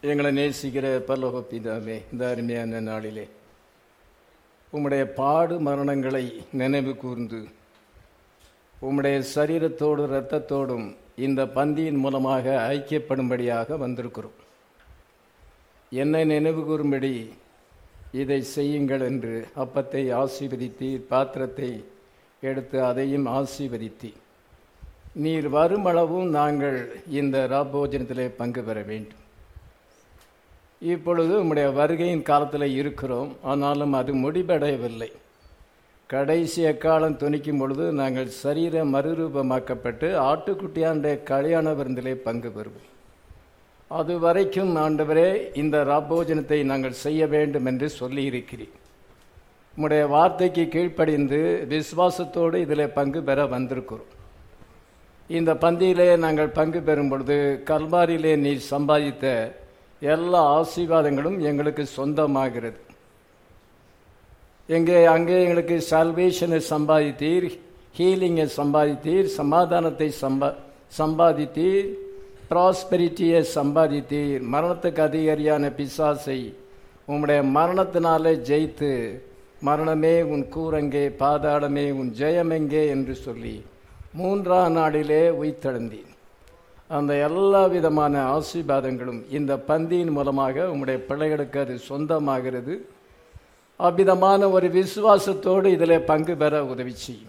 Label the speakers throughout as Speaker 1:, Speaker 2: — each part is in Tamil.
Speaker 1: எங்களை நேசிக்கிற பரலோக பிதாவே இந்த அருமையான நாளிலே உம்முடைய பாடு மரணங்களை நினைவு கூர்ந்து உம்முடைய சரீரத்தோடு இரத்தத்தோடும் இந்த பந்தியின் மூலமாக ஐக்கியப்படும்படியாக வந்திருக்கிறோம் என்னை நினைவு கூறும்படி இதை செய்யுங்கள் என்று அப்பத்தை ஆசீர்வதித்தீர் பாத்திரத்தை எடுத்து அதையும் ஆசீர்வதித்தீர் நீர் வருமளவும் நாங்கள் இந்த ராபோஜனத்திலே பங்கு பெற வேண்டும் இப்பொழுது உம்முடைய வருகையின் காலத்தில் இருக்கிறோம் ஆனாலும் அது முடிவடையவில்லை கடைசி எக்காலம் துணிக்கும் பொழுது நாங்கள் சரீர மறுரூபமாக்கப்பட்டு ஆட்டுக்குட்டியாண்ட கல்யாண விருந்திலே பங்கு பெறுவோம் அது வரைக்கும் ஆண்டவரே இந்த ராபோஜனத்தை நாங்கள் செய்ய வேண்டும் என்று சொல்லியிருக்கிறேன் உம்முடைய வார்த்தைக்கு கீழ்ப்படிந்து விசுவாசத்தோடு இதில் பங்கு பெற வந்திருக்கிறோம் இந்த பந்தியிலே நாங்கள் பங்கு பெறும் பொழுது கல்வாரியிலே நீ சம்பாதித்த எல்லா ஆசீர்வாதங்களும் எங்களுக்கு சொந்தமாகிறது எங்கே அங்கே எங்களுக்கு சால்வேஷனை சம்பாதித்தீர் ஹீலிங்கை சம்பாதித்தீர் சமாதானத்தை சம்பா சம்பாதித்தீர் ப்ராஸ்பெரிட்டியை சம்பாதித்தீர் மரணத்துக்கு அதிகாரியான பிசாசை உம்முடைய மரணத்தினாலே ஜெயித்து மரணமே உன் கூரங்கே பாதாளமே உன் ஜெயமெங்கே என்று சொல்லி மூன்றாம் நாளிலே உயிர்த்தெழுந்தீர் அந்த எல்லா விதமான ஆசீர்வாதங்களும் இந்த பந்தியின் மூலமாக உம்முடைய பிள்ளைகளுக்கு அது சொந்தமாகிறது அவ்விதமான ஒரு விசுவாசத்தோடு இதில் பங்கு பெற உதவி செய்யும்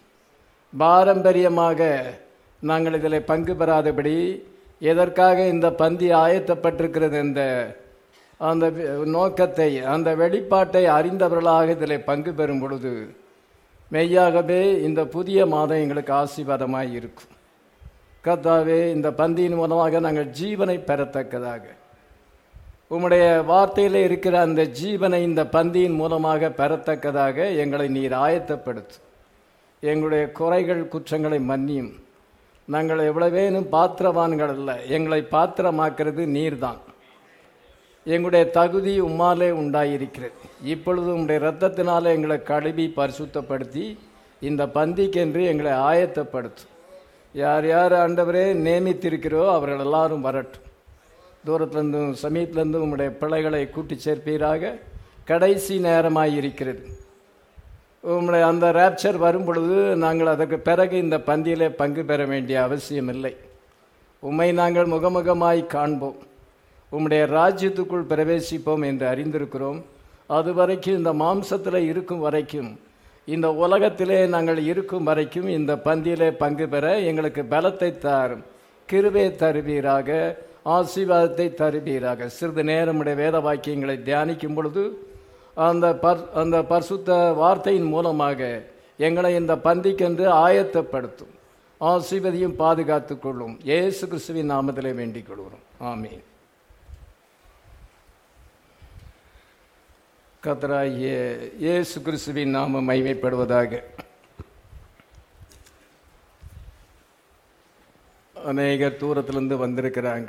Speaker 1: பாரம்பரியமாக நாங்கள் இதில் பங்கு பெறாதபடி எதற்காக இந்த பந்தி ஆயத்தப்பட்டிருக்கிறது என்ற அந்த நோக்கத்தை அந்த வெளிப்பாட்டை அறிந்தவர்களாக இதில் பங்கு பெறும் பொழுது மெய்யாகவே இந்த புதிய மாதம் எங்களுக்கு ஆசீர்வாதமாக இருக்கும் கர்த்தாவே இந்த பந்தியின் மூலமாக நாங்கள் ஜீவனை பெறத்தக்கதாக உம்முடைய வார்த்தையில் இருக்கிற அந்த ஜீவனை இந்த பந்தியின் மூலமாக பெறத்தக்கதாக எங்களை நீர் ஆயத்தப்படுத்து எங்களுடைய குறைகள் குற்றங்களை மன்னியும் நாங்கள் எவ்வளவேனும் பாத்திரவான்கள் அல்ல எங்களை பாத்திரமாக்குறது நீர்தான் எங்களுடைய தகுதி உம்மாலே உண்டாயிருக்கிறது இப்பொழுது உங்களுடைய இரத்தத்தினால எங்களை கழுவி பரிசுத்தப்படுத்தி இந்த பந்திக்கென்று எங்களை ஆயத்தப்படுத்தும் யார் யார் ஆண்டவரே நியமித்திருக்கிறோ அவர்கள் எல்லாரும் வரட்டும் தூரத்திலிருந்தும் சமீபத்திலிருந்தும் உங்களுடைய பிள்ளைகளை கூட்டி சேர்ப்பீராக கடைசி நேரமாக இருக்கிறது உங்களுடைய அந்த ரேப்சர் வரும் பொழுது நாங்கள் அதற்கு பிறகு இந்த பந்தியிலே பங்கு பெற வேண்டிய அவசியம் இல்லை உம்மை நாங்கள் முகமுகமாய் காண்போம் உம்முடைய ராஜ்யத்துக்குள் பிரவேசிப்போம் என்று அறிந்திருக்கிறோம் அது வரைக்கும் இந்த மாம்சத்தில் இருக்கும் வரைக்கும் இந்த உலகத்திலே நாங்கள் இருக்கும் வரைக்கும் இந்த பந்தியிலே பங்கு பெற எங்களுக்கு பலத்தை தாரும் கிருவே தருவீராக ஆசீர்வாதத்தை தருவீராக சிறிது நேரமுடைய வேத வாக்கியங்களை தியானிக்கும் பொழுது அந்த பர் அந்த பரிசுத்த வார்த்தையின் மூலமாக எங்களை இந்த பந்திக்கென்று ஆயத்தப்படுத்தும் ஆசீர்வதியும் பாதுகாத்துக் கொள்ளும் ஏசு கிறிஸ்துவின் நாமத்திலே வேண்டிக் கொள்கிறோம் ஆமீன் கத்தராகிய இயேசு கிறிஸ்துவின் நாம மைமைப்படுவதாக அநேகர் தூரத்திலிருந்து வந்திருக்கிறாங்க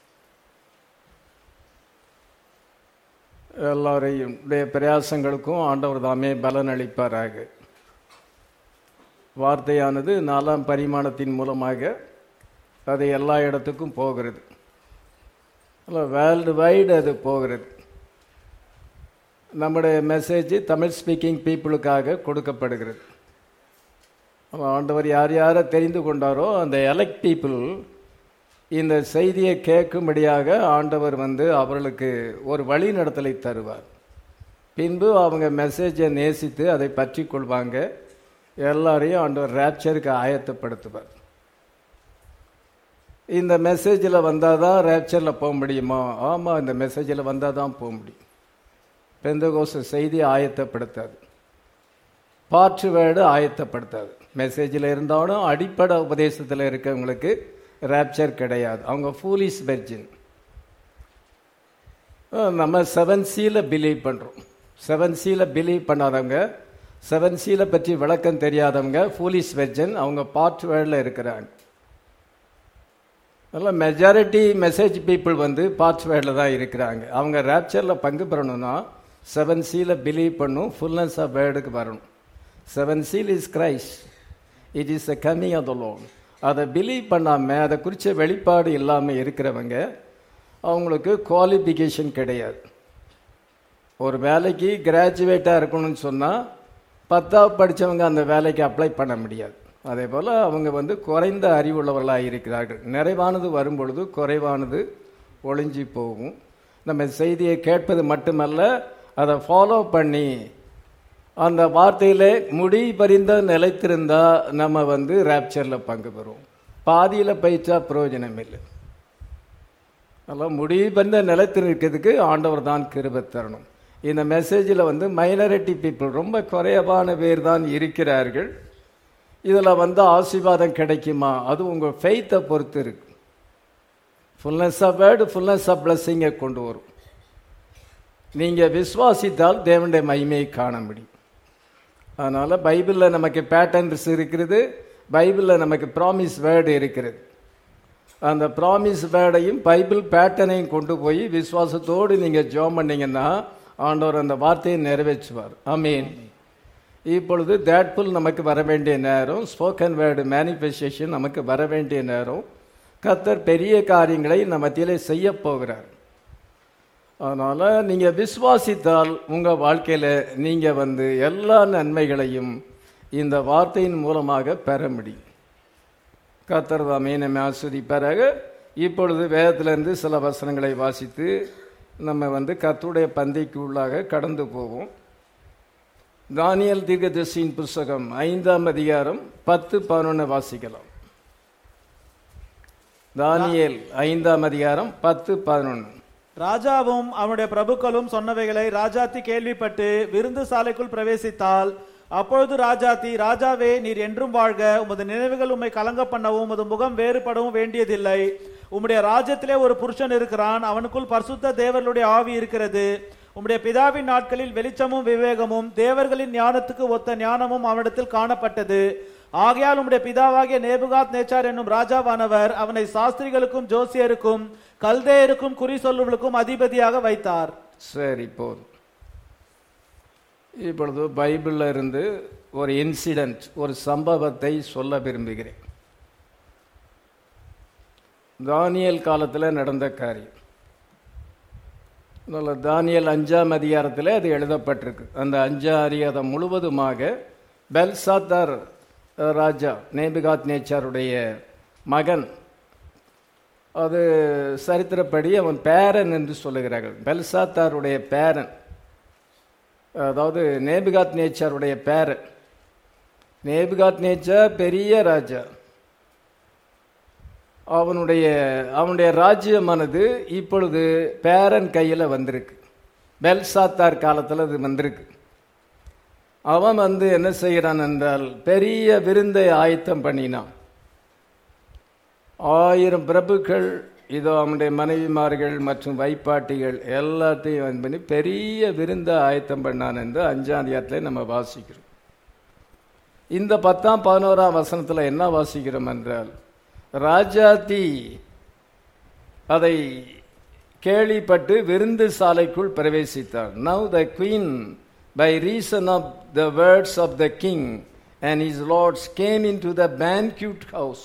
Speaker 1: எல்லாரையும் பிரயாசங்களுக்கும் ஆண்டவர் தாமே பலன் அளிப்பாராக வார்த்தையானது நாலாம் பரிமாணத்தின் மூலமாக அது எல்லா இடத்துக்கும் போகிறது வேர்ல்டு வைடு அது போகிறது நம்முடைய மெசேஜ் தமிழ் ஸ்பீக்கிங் பீப்புளுக்காக கொடுக்கப்படுகிறது ஆண்டவர் யார் யாரை தெரிந்து கொண்டாரோ அந்த எலக்ட் பீப்புள் இந்த செய்தியை கேட்கும்படியாக ஆண்டவர் வந்து அவர்களுக்கு ஒரு வழிநடத்தலை தருவார் பின்பு அவங்க மெசேஜை நேசித்து அதை பற்றி கொள்வாங்க எல்லாரையும் ஆண்டவர் ரேப்சருக்கு ஆயத்தப்படுத்துவார் இந்த மெசேஜில் வந்தால் தான் ரேப்சரில் போக முடியுமா ஆமாம் இந்த மெசேஜில் வந்தால் தான் போக முடியும் பெந்தகோச செய்தி ஆயத்தப்படுத்தாது பாற்று வேர்டு ஆயத்தப்படுத்தாது மெசேஜில் இருந்தாலும் அடிப்படை உபதேசத்தில் இருக்கவங்களுக்கு ரேப்சர் கிடையாது அவங்க ஃபூலிஸ் வெர்ஜின் நம்ம செவன் சீல பிலீவ் பண்ணுறோம் செவன் சீல பிலீவ் பண்ணாதவங்க செவன் சீல பற்றி விளக்கம் தெரியாதவங்க ஃபூலிஸ் வெர்ஜன் அவங்க பார்ட் வேர்டில் இருக்கிறாங்க அதனால் மெஜாரிட்டி மெசேஜ் பீப்புள் வந்து பார்ட் வேர்டில் தான் இருக்கிறாங்க அவங்க ரேப்சரில் பங்கு பெறணும்னா செவன் சீல பிலீவ் பண்ணும் ஃபுல்னஸ் ஆஃப் வேர்டுக்கு வரணும் seven seal is Christ it is a coming of the lone அதை பிலீவ் பண்ணாமல் அதை குறித்த வெளிப்பாடு இல்லாமல் இருக்கிறவங்க அவங்களுக்கு குவாலிஃபிகேஷன் கிடையாது ஒரு வேலைக்கு கிராஜுவேட்டாக இருக்கணும்னு சொன்னால் பத்தாவது படித்தவங்க அந்த வேலைக்கு அப்ளை பண்ண முடியாது அதே போல் அவங்க வந்து குறைந்த அறிவுள்ளவர்களாக இருக்கிறார்கள் நிறைவானது வரும்பொழுது குறைவானது ஒளிஞ்சி போகும் நம்ம செய்தியை கேட்பது மட்டுமல்ல அதை ஃபாலோ பண்ணி அந்த வார்த்தையிலே முடி பறிந்த நிலைத்திருந்தா நம்ம வந்து ரேப்சரில் பங்கு பெறுவோம் பாதியில் பயிற்சா பிரயோஜனம் இல்லை அதெல்லாம் முடி பறிந்த நிலைத்திருக்கிறதுக்கு ஆண்டவர் தான் கிருபை தரணும் இந்த மெசேஜில் வந்து மைனாரிட்டி பீப்புள் ரொம்ப குறைவான பேர் தான் இருக்கிறார்கள் இதில் வந்து ஆசீர்வாதம் கிடைக்குமா அது உங்கள் ஃபெய்த்தை பொறுத்து இருக்கு fullness of word fullness of பிளஸ்ஸிங்கை கொண்டு வரும் நீங்கள் விசுவாசித்தால் தேவனுடைய மகிமையை காண முடியும் அதனால் பைபிளில் நமக்கு பேட்டர்ன்ஸ் இருக்கிறது பைபிளில் நமக்கு ப்ராமிஸ் வேர்டு இருக்கிறது அந்த ப்ராமிஸ் வேர்டையும் பைபிள் பேட்டர்னையும் கொண்டு போய் விசுவாசத்தோடு நீங்கள் ஜோம் பண்ணீங்கன்னா ஆண்டவர் அந்த வார்த்தையை நிறைவேற்றுவார் ஆமீன் இப்பொழுது தேட்ஃபுல் நமக்கு வர வேண்டிய நேரம் ஸ்போக்கன் வேர்டு மேனிஃபெஸ்டேஷன் நமக்கு வர வேண்டிய நேரம் கத்தர் பெரிய காரியங்களை நம்ம மத்தியிலே செய்ய போகிறார் அதனால் நீங்கள் விசுவாசித்தால் உங்கள் வாழ்க்கையில் நீங்கள் வந்து எல்லா நன்மைகளையும் இந்த வார்த்தையின் மூலமாக பெற முடியும் கத்தர் தாமே நம்ம ஆஸ்வதிப்பாராக இப்பொழுது வேதத்திலிருந்து சில வசனங்களை வாசித்து நம்ம வந்து கத்துடைய பந்திக்கு உள்ளாக கடந்து போவோம் தானியல் தீர்க்கதர்சியின் புஸ்தகம் ஐந்தாம் அதிகாரம் பத்து பதினொன்று வாசிக்கலாம் தானியேல் ஐந்தாம் அதிகாரம் பத்து பதினொன்று
Speaker 2: ராஜாவும் அவனுடைய பிரபுக்களும் சொன்னவைகளை ராஜாத்தி கேள்விப்பட்டு விருந்து சாலைக்குள் பிரவேசித்தால் அப்பொழுது ராஜாத்தி ராஜாவே நீர் என்றும் வாழ்க உமது நினைவுகள் உம்மை கலங்க பண்ணவும் உமது முகம் வேறுபடவும் வேண்டியதில்லை உம்முடைய ராஜ்யத்திலே ஒரு புருஷன் இருக்கிறான் அவனுக்குள் பரிசுத்த தேவர்களுடைய ஆவி இருக்கிறது உம்முடைய பிதாவின் நாட்களில் வெளிச்சமும் விவேகமும் தேவர்களின் ஞானத்துக்கு ஒத்த ஞானமும் அவனிடத்தில் காணப்பட்டது ஆகையால் உம்முடைய பிதாவாகிய நேபுகாத் நேச்சார் என்னும் ராஜாவானவர் அவனை சாஸ்திரிகளுக்கும் ஜோசியருக்கும் கல்தேயருக்கும் குறி சொல்லுவர்களுக்கும் அதிபதியாக வைத்தார்
Speaker 1: சரி போதும் இப்பொழுது பைபிளில் இருந்து ஒரு இன்சிடென்ட் ஒரு சம்பவத்தை சொல்ல விரும்புகிறேன் தானியல் காலத்தில் நடந்த காரியம் அதனால தானியல் அஞ்சாம் அதிகாரத்தில் அது எழுதப்பட்டிருக்கு அந்த அஞ்சாம் அதிகாரம் முழுவதுமாக பெல்சாத்தார் ராஜா நேபிகாத் நேச்சாருடைய மகன் அது சரித்திரப்படி அவன் பேரன் என்று சொல்லுகிறார்கள் பெல்சாத்தாருடைய பேரன் அதாவது நேபிகாத் நேச்சாருடைய பேரன் நேபிகாத் நேச்சார் பெரிய ராஜா அவனுடைய அவனுடைய ராஜ்யமானது இப்பொழுது பேரன் கையில் வந்திருக்கு பெல்சாத்தார் காலத்தில் அது வந்திருக்கு அவன் வந்து என்ன செய்கிறான் என்றால் பெரிய விருந்தை ஆயத்தம் பண்ணினான் ஆயிரம் பிரபுக்கள் இதோ அவனுடைய மனைவிமார்கள் மற்றும் வைப்பாட்டிகள் எல்லாத்தையும் வந்து பண்ணி பெரிய விருந்தை ஆயத்தம் பண்ணான் என்று அஞ்சாம் அதிகாரத்தில் நம்ம வாசிக்கிறோம் இந்த பத்தாம் பதினோராம் வசனத்தில் என்ன வாசிக்கிறோம் என்றால் ராஜாத்தி அதை கேள்விப்பட்டு விருந்து சாலைக்குள் பிரவேசித்தார் now the queen by reason of the words of the king and his lords came into the banquet house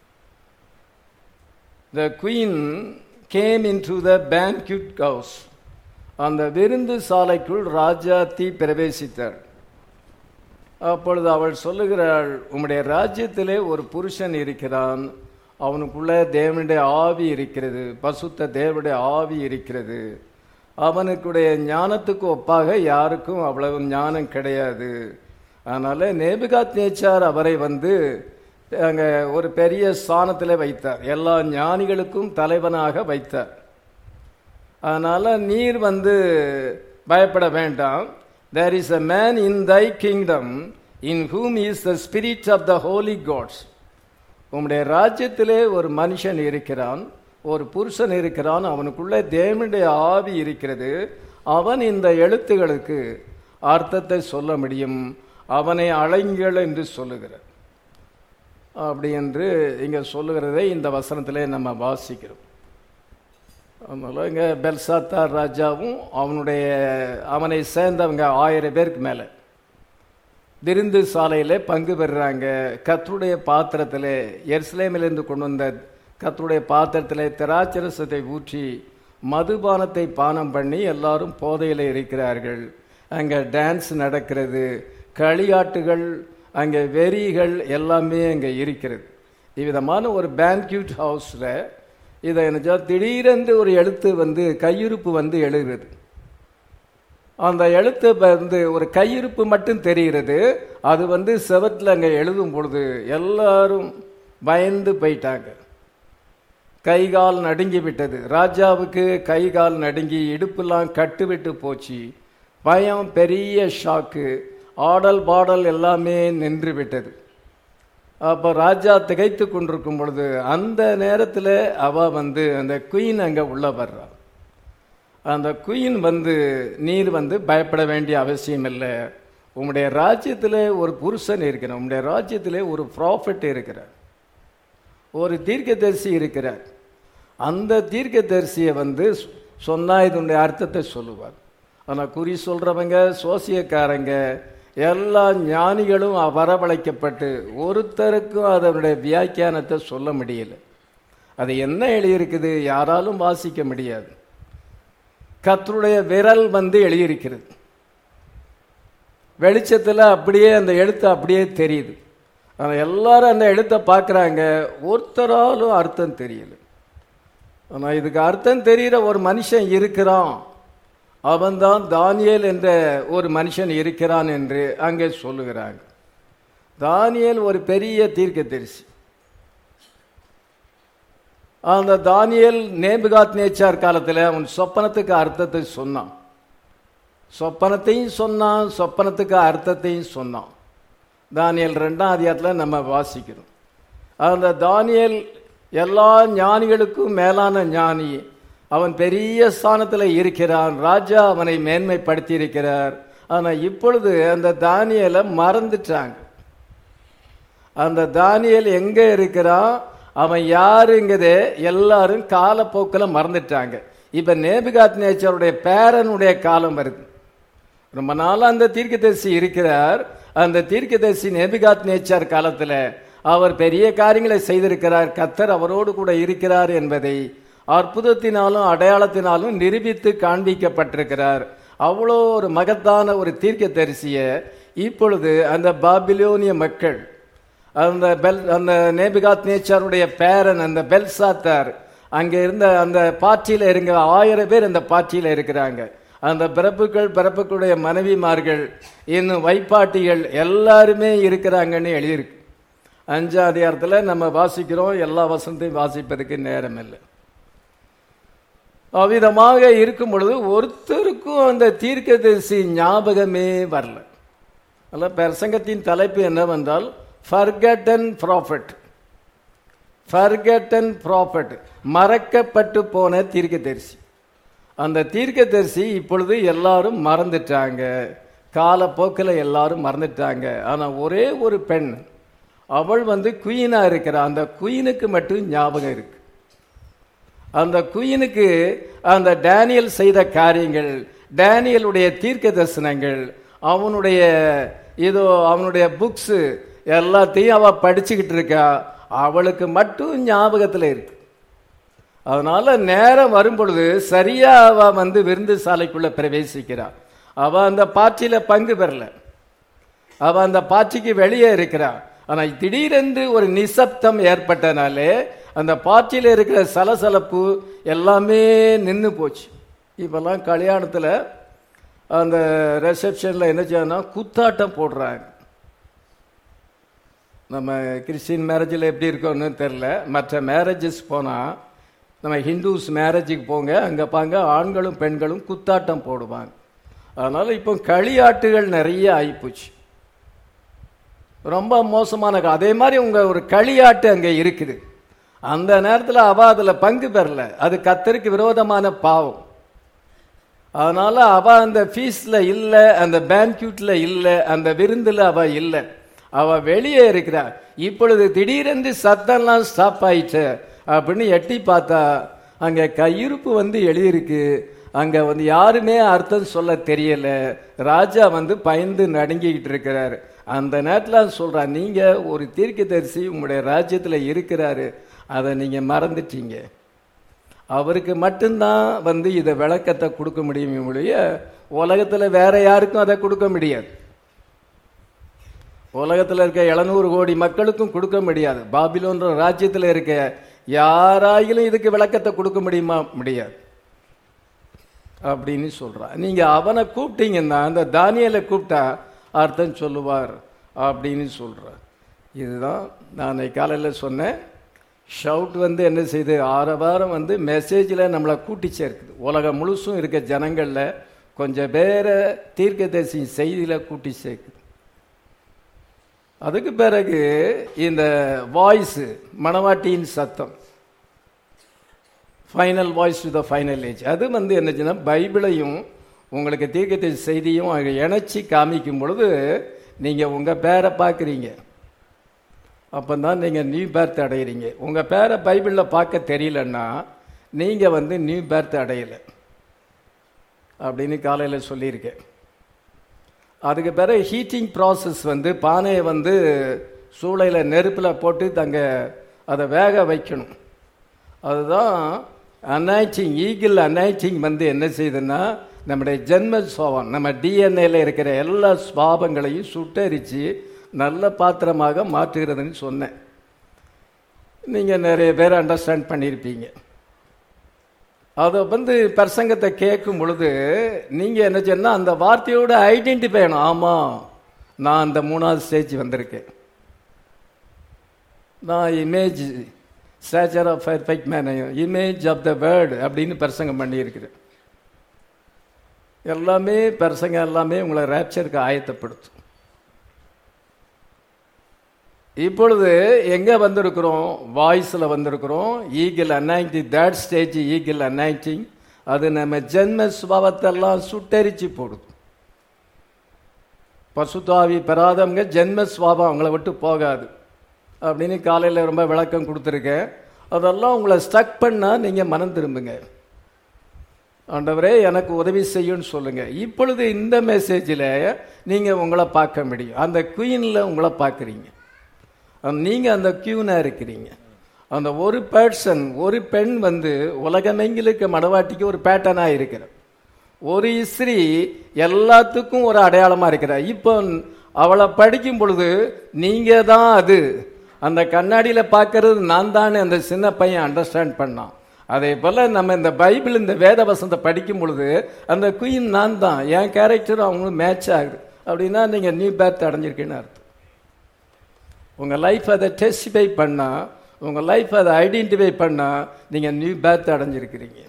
Speaker 1: the queen came into the banquet house அந்த விருந்து சாலைக்குள் ராஜாத்தி பிரவேசித்தார் அப்பொழுது அவள் சொல்லுகிறாள் உம்முடைய ராஜ்யத்திலே ஒரு புருஷன் இருக்கிறான் அவனுக்குள்ள தேவனுடைய ஆவி இருக்கிறது பசுத்த தேவனுடைய ஆவி இருக்கிறது அவனுக்குடைய ஞானத்துக்கு ஒப்பாக யாருக்கும் அவ்வளவு ஞானம் கிடையாது அதனால நேபுகாத் நேச்சார் அவரை வந்து அங்கே ஒரு பெரிய ஸ்தானத்தில் வைத்தார் எல்லா ஞானிகளுக்கும் தலைவனாக வைத்தார் அதனால நீர் வந்து பயப்பட வேண்டாம் there is a man in thy kingdom in whom is the spirit of the holy gods உம்முடைய ராஜ்யத்திலே ஒரு மனுஷன் இருக்கிறான் ஒரு புருஷன் இருக்கிறான் அவனுக்குள்ளே தேவனுடைய ஆவி இருக்கிறது அவன் இந்த எழுத்துகளுக்கு அர்த்தத்தை சொல்ல முடியும் அவனை அழைங்கள் என்று சொல்லுகிறார் அப்படி என்று இங்கே சொல்லுகிறதை இந்த வசனத்திலே நம்ம வாசிக்கிறோம் அதனால் இங்கே பெல்சாத்தார் ராஜாவும் அவனுடைய அவனை சேர்ந்தவங்க ஆயிரம் பேருக்கு மேலே விருந்து சாலையில் பங்கு பெறுறாங்க கத்தருடைய பாத்திரத்தில் எருசலேமிலிருந்து கொண்டு வந்த கத்தருடைய பாத்திரத்தில் திராட்சரசத்தை ஊற்றி மதுபானத்தை பானம் பண்ணி எல்லாரும் போதையில் இருக்கிறார்கள் அங்கே டான்ஸ் நடக்கிறது களியாட்டுகள் அங்கே வெறிகள் எல்லாமே அங்கே இருக்கிறது இவ்விதமான ஒரு பேன்க்யூட் ஹவுஸில் இதை என்ன திடீரென்று ஒரு எழுத்து வந்து கையிருப்பு வந்து எழுகிறது அந்த எழுத்து வந்து ஒரு கையிருப்பு மட்டும் தெரிகிறது அது வந்து செவத்தில் அங்கே எழுதும் பொழுது எல்லாரும் பயந்து போயிட்டாங்க கை கால் நடுங்கி விட்டது ராஜாவுக்கு கை கால் நடுங்கி இடுப்பெல்லாம் கட்டுவிட்டு போச்சு பயம் பெரிய ஷாக்கு ஆடல் பாடல் எல்லாமே நின்று விட்டது அப்போ ராஜா திகைத்து கொண்டிருக்கும் பொழுது அந்த நேரத்தில் அவ வந்து அந்த குயின் அங்கே உள்ள வர்றா அந்த குயின் வந்து நீர் வந்து பயப்பட வேண்டிய அவசியம் இல்லை உம்முடைய ராஜ்யத்தில் ஒரு புருஷன் இருக்கிறார் உம்முடைய ராஜ்யத்தில் ஒரு ப்ராஃபிட் இருக்கிறார் ஒரு தீர்க்கதரிசி இருக்கிறார் அந்த தீர்க்கதரிசியை வந்து சொன்னா இதனுடைய அர்த்தத்தை சொல்லுவார் ஆனால் குறி சொல்றவங்க சோசியக்காரங்க எல்லா ஞானிகளும் வரவழைக்கப்பட்டு ஒருத்தருக்கும் அதனுடைய வியாக்கியானத்தை சொல்ல முடியல அது என்ன எழுதியிருக்குது யாராலும் வாசிக்க முடியாது கத்தருடைய விரல் வந்து எழுதியிருக்கிறது வெளிச்சத்தில் அப்படியே அந்த எழுத்து அப்படியே தெரியுது ஆனால் எல்லாரும் அந்த எழுத்தை பார்க்குறாங்க ஒருத்தராலும் அர்த்தம் தெரியல ஆனால் இதுக்கு அர்த்தம் தெரிகிற ஒரு மனுஷன் இருக்கிறான் அவன்தான் தானியேல் என்ற ஒரு மனுஷன் இருக்கிறான் என்று அங்கே சொல்லுகிறாங்க தானியேல் ஒரு பெரிய தீர்க்கதரிசி அந்த தானியேல் நேபுகாத் நேச்சார் காலத்தில் அவன் சொப்பனத்துக்கு அர்த்தத்தை சொன்னான் சொப்பனத்தையும் சொன்னான் சொப்பனத்துக்கு அர்த்தத்தையும் சொன்னான் தானியல் ரெண்டாம் அதிகாரத்தில் நம்ம வாசிக்கிறோம் அந்த தானியல் எல்லா ஞானிகளுக்கும் மேலான ஞானி அவன் பெரிய ஸ்தானத்தில் இருக்கிறான் ராஜா அவனை மேன்மைப்படுத்தி இருக்கிறார் ஆனால் இப்பொழுது அந்த தானியலை மறந்துட்டாங்க அந்த தானியல் எங்க இருக்கிறான் அவன் யாருங்கிறதே எல்லாரும் காலப்போக்கில் மறந்துட்டாங்க இப்ப நேபிகாத் நேச்சருடைய பேரனுடைய காலம் வருது ரொம்ப நாளா அந்த தீர்க்கதரிசி இருக்கிறார் அந்த தீர்க்கதரிசி நேபிகாத் நேச்சார் காலத்துல அவர் பெரிய காரியங்களை செய்திருக்கிறார் கத்தர் அவரோடு கூட இருக்கிறார் என்பதை அற்புதத்தினாலும் அடையாளத்தினாலும் நிரூபித்து காண்பிக்கப்பட்டிருக்கிறார் அவ்வளோ ஒரு மகத்தான ஒரு தீர்க்கதரிசிய இப்பொழுது அந்த பாபிலோனிய மக்கள் அந்த பெல் அந்த நேபிகாத் நேச்சாருடைய பேரன் அந்த பெல்சாத்தார் அங்கே இருந்த அந்த பார்ட்டியில் இருங்க ஆயிரம் பேர் அந்த பார்ட்டியில் இருக்கிறாங்க அந்த பிறப்புகள் பிறப்புகளுடைய மனைவிமார்கள் இன்னும் வைப்பாட்டிகள் எல்லாருமே இருக்கிறாங்கன்னு எழுதியிருக்கு அஞ்சாம் அதிகாரத்தில் நம்ம வாசிக்கிறோம் எல்லா வசனத்தையும் வாசிப்பதற்கு நேரம் இல்லை அவ்விதமாக இருக்கும் பொழுது ஒருத்தருக்கும் அந்த தீர்க்கதரிசி ஞாபகமே வரல அல்ல பிரசங்கத்தின் தலைப்பு என்னவென்றால் ஃபர்கட்டன் ப்ராஃபட் ஃபர்கட்டன் ப்ராஃபட் மறக்கப்பட்டு போன தீர்க்கதரிசி அந்த தீர்க்கதரிசி இப்பொழுது எல்லாரும் மறந்துட்டாங்க காலப்போக்கில் எல்லாரும் மறந்துட்டாங்க ஆனால் ஒரே ஒரு பெண் அவள் வந்து குயினா இருக்கிறா அந்த குயினுக்கு மட்டும் ஞாபகம் இருக்கு அந்த குயினுக்கு அந்த டேனியல் செய்த காரியங்கள் டேனியலுடைய தீர்க்க தரிசனங்கள் அவனுடைய இதோ அவனுடைய புக்ஸு எல்லாத்தையும் அவ படிச்சுக்கிட்டு இருக்கா அவளுக்கு மட்டும் ஞாபகத்தில் இருக்கு அதனால நேரம் வரும் பொழுது சரியா அவ வந்து விருந்து சாலைக்குள்ள பிரவேசிக்கிறா அவ அந்த பார்ட்டியில பங்கு பெறல அவ அந்த பார்ட்டிக்கு வெளியே இருக்கிறா ஆனா திடீரென்று ஒரு நிசப்தம் ஏற்பட்டனாலே அந்த பார்ட்டியில இருக்கிற சலசலப்பு எல்லாமே நின்று போச்சு இப்பெல்லாம் கல்யாணத்துல அந்த ரிசப்ஷன்ல என்ன செய்யணும் குத்தாட்டம் போடுறாங்க நம்ம கிறிஸ்டின் மேரேஜில் எப்படி இருக்கோன்னு தெரில மற்ற மேரேஜஸ் போனால் நம்ம ஹிந்துஸ் மேரேஜுக்கு போங்க அங்கே பாங்க ஆண்களும் பெண்களும் குத்தாட்டம் போடுவாங்க அதனால் இப்போ களியாட்டுகள் நிறைய ஆகிப்போச்சு ரொம்ப மோசமான கா- அதே மாதிரி உங்கள் ஒரு களியாட்டு அங்கே இருக்குது அந்த நேரத்தில் அவ அதில் பங்கு பெறல அது கத்தருக்கு விரோதமான பாவம் அதனால அவ அந்த ஃபீஸ்ல இல்ல அந்த பேன்க்யூட்ல இல்ல அந்த விருந்துல அவ இல்ல அவ வெளியே இருக்கிறா இப்பொழுது திடீரென்று சத்தம்லாம் ஸ்டாப் ஆயிடுச்சு அப்படின்னு எட்டி பார்த்தா அங்க கையிருப்பு வந்து எழுதியிருக்கு அங்க வந்து யாருமே அர்த்தம் சொல்ல தெரியல ராஜா வந்து பயந்து நடுங்கிக்கிட்டு இருக்கிறார் அந்த நேரத்தில் சொல்றான் நீங்க ஒரு தீர்க்கதரிசி உங்களுடைய ராஜ்யத்துல இருக்கிறாரு அதை நீங்க மறந்துட்டீங்க அவருக்கு மட்டும்தான் வந்து இதை விளக்கத்தை கொடுக்க முடியுமே ஒழிய உலகத்தில் வேற யாருக்கும் அதை கொடுக்க முடியாது உலகத்தில் இருக்க எழுநூறு கோடி மக்களுக்கும் கொடுக்க முடியாது பாபிலோன்ற ராஜ்யத்தில் இருக்க யாராயிலும் இதுக்கு விளக்கத்தை கொடுக்க முடியுமா முடியாது அப்படின்னு சொல்றான் நீங்க அவனை கூப்பிட்டீங்கன்னா அந்த தானியலை கூப்பிட்டா அர்த்தம் சொல்லுவார் அப்படின்னு சொல்றான் இதுதான் நான் காலையில் சொன்னேன் ஷவுட் வந்து என்ன செய்யுது ஆறு வாரம் வந்து மெசேஜில் நம்மளை கூட்டி சேர்க்குது உலகம் முழுசும் இருக்க ஜனங்களில் கொஞ்சம் பேரை தீர்க்கதரிசி செய்தியில் கூட்டி சேர்க்குது அதுக்கு பிறகு இந்த வாய்ஸ் மணவாட்டியின் சத்தம் final voice to the final age அது வந்து என்னச்சுன்னா பைபிளையும் உங்களுக்கு தீர்க்கத்தை செய்தியும் அங்க இணைச்சி காமிக்கும் பொழுது நீங்கள் உங்கள் பேரை பார்க்குறீங்க அப்போ தான் நீங்கள் நியூ பேர்த் அடையிறீங்க உங்கள் பேரை பைபிளில் பார்க்க தெரியலன்னா நீங்கள் வந்து நியூ பேர்த் அடையலை அப்படின்னு காலையில் சொல்லியிருக்கேன் அதுக்கு பிறகு ஹீட்டிங் ப்ராசஸ் வந்து பானையை வந்து சூளையில் நெருப்பில் போட்டு தங்க அதை வேக வைக்கணும் அதுதான் அனாய்ச்சிங் ஈகிள் அனாய்ச்சிங் வந்து என்ன செய்யுதுன்னா நம்முடைய ஜென்ம சுவாபம் நம்ம டிஎன்ஏல இருக்கிற எல்லா சுவாபங்களையும் சுட்டரித்து நல்ல பாத்திரமாக மாற்றுகிறதுன்னு சொன்னேன் நீங்கள் நிறைய பேர் அண்டர்ஸ்டாண்ட் பண்ணியிருப்பீங்க அதை வந்து பிரசங்கத்தை கேட்கும் பொழுது நீங்கள் என்ன செய்யணும் அந்த வார்த்தையோட ஐடென்டிஃபை பண்ணணும் ஆமாம் நான் அந்த மூணாவது ஸ்டேஜ் வந்திருக்கேன் நான் image stature of perfect man image of the word அப்படின்னு பிரசங்கம் பண்ணியிருக்கிறேன் எல்லாமே பிரசங்கம் எல்லாமே உங்களை ரேப்சருக்கு ஆயத்தப்படுத்தும் இப்பொழுது எங்க வந்திருக்கிறோம் வாய்ஸில் வந்திருக்கிறோம் eagle anointing third stage eagle anointing அது நம்ம ஜென்ம சுபாவத்தெல்லாம் சுட்டரிச்சு போடுது பசுத்தாவி பெறாதவங்க ஜென்ம சுவாபம் அவங்கள விட்டு போகாது அப்படின்னு காலையில் ரொம்ப விளக்கம் கொடுத்துருக்கேன் அதெல்லாம் உங்களை ஸ்டக் பண்ணால் நீங்கள் மனம் திரும்புங்க ஆண்டவரே எனக்கு உதவி செய்யும்னு சொல்லுங்க இப்பொழுது இந்த மெசேஜில் நீங்கள் உங்களை பார்க்க முடியும் அந்த குயினில் உங்களை பார்க்குறீங்க நீங்கள் அந்த கியூனாக இருக்கிறீங்க அந்த ஒரு பர்சன் ஒரு பெண் வந்து உலகமெங்கிலுக்கு மடவாட்டிக்கு ஒரு பேட்டர்னாக இருக்கிறார் ஒரு இஸ்ரீ எல்லாத்துக்கும் ஒரு அடையாளமாக இருக்கிறார் இப்போ அவளை படிக்கும் பொழுது நீங்கள் தான் அது அந்த கண்ணாடியில் பார்க்கறது நான் தானே அந்த சின்ன பையன் அண்டர்ஸ்டாண்ட் பண்ணான் அதே போல் நம்ம இந்த பைபிள் இந்த வேத வசனத்தை படிக்கும் பொழுது அந்த குயின் நான் தான் என் கேரக்டர் அவங்களும் மேட்ச் ஆகுது அப்படின்னா நீங்கள் நியூ பேர்த் அடைஞ்சிருக்கேன்னு அர்த்தம் உங்கள் லைஃப் அதை டெஸ்டிஃபை பண்ணால் உங்கள் லைஃப் அதை ஐடென்டிஃபை பண்ணால் நீங்கள் நியூ பேர்த் அடைஞ்சிருக்கிறீங்க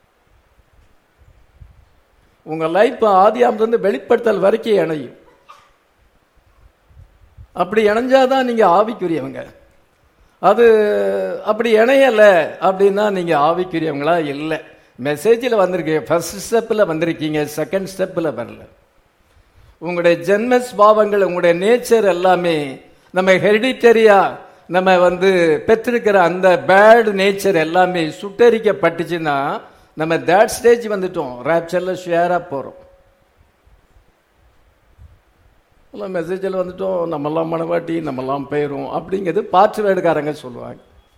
Speaker 1: உங்கள் லைஃப் ஆதியாமிலிருந்து வெளிப்படுத்தல் வரைக்கும் இணையும் அப்படி இணைஞ்சாதான் நீங்கள் ஆவிக்குரியவங்க அது அப்படி இணையலை அப்படின்னா நீங்கள் ஆவிக்குரியவங்களா இல்லை மெசேஜில் வந்திருக்கீங்க ஃபர்ஸ்ட் ஸ்டெப்பில் வந்திருக்கீங்க செகண்ட் ஸ்டெப்பில் வரல உங்களுடைய ஜென்ம ஸ்பாவங்கள் உங்களுடைய நேச்சர் எல்லாமே நம்ம ஹெரிடிட்டரியா நம்ம வந்து பெற்றிருக்கிற அந்த பேட் நேச்சர் எல்லாமே சுட்டரிக்கப்பட்டுச்சுன்னா நம்ம தேட் ஸ்டேஜ் வந்துட்டோம் ரேப்சரில் ஷேராக போகிறோம் எல்லாம் மெசேஜில் வந்துட்டோம் நம்மெல்லாம் மனவாட்டி நம்மெல்லாம் போயிடும் அப்படிங்கிறது பாற்று வேடுக்காரங்க சொல்லுவாங்க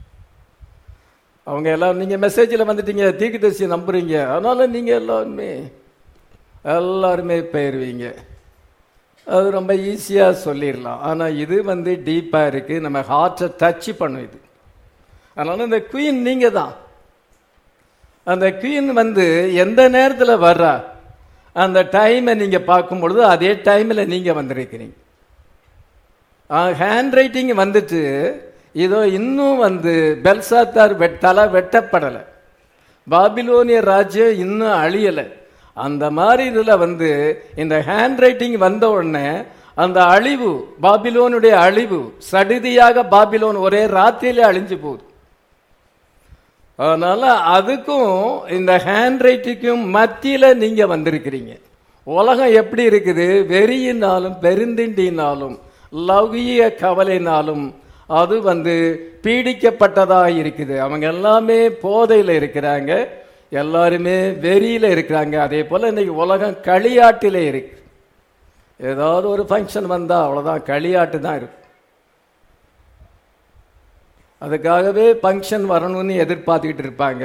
Speaker 1: அவங்க எல்லாம் நீங்கள் மெசேஜில் வந்துட்டீங்க தீர்க்கதரிசி நம்புறீங்க அதனால நீங்கள் எல்லாருமே எல்லாருமே போயிடுவீங்க அது ரொம்ப ஈஸியாக சொல்லிடலாம் ஆனால் இது வந்து டீப்பாக இருக்குது நம்ம ஹார்ட்டை டச் பண்ணும் இது அதனால இந்த குயின் நீங்கள் தான் அந்த குயின் வந்து எந்த நேரத்தில் வர்றா அந்த டைமை நீங்கள் பார்க்கும் பொழுது அதே டைமில் நீங்கள் வந்திருக்கிறீங்க ஹேண்ட் ரைட்டிங் வந்துட்டு இதோ இன்னும் வந்து பெல்சாத்தார் வெட் தலை வெட்டப்படலை பாபிலோனிய ராஜ்யம் இன்னும் அழியலை அந்த மாதிரி இதில் வந்து இந்த ஹேண்ட் ரைட்டிங் வந்த உடனே அந்த அழிவு பாபிலோனுடைய அழிவு சடிதியாக பாபிலோன் ஒரே ராத்திரியிலே அழிஞ்சு போகுது அதனால அதுக்கும் இந்த ஹேண்ட் ரைட்டிங்கும் மத்தியில நீங்க வந்திருக்கிறீங்க உலகம் எப்படி இருக்குது வெறியினாலும் பெருந்திண்டினாலும் லௌகிய கவலைனாலும் அது வந்து பீடிக்கப்பட்டதா இருக்குது அவங்க எல்லாமே போதையில இருக்கிறாங்க எல்லாருமே வெறியில இருக்கிறாங்க அதே போல இன்னைக்கு உலகம் களியாட்டில இருக்கு ஏதாவது ஒரு ஃபங்க்ஷன் வந்தா அவ்வளவுதான் களியாட்டு தான் இருக்கு அதுக்காகவே ஃபங்க்ஷன் வரணும்னு எதிர்பார்த்துக்கிட்டு இருப்பாங்க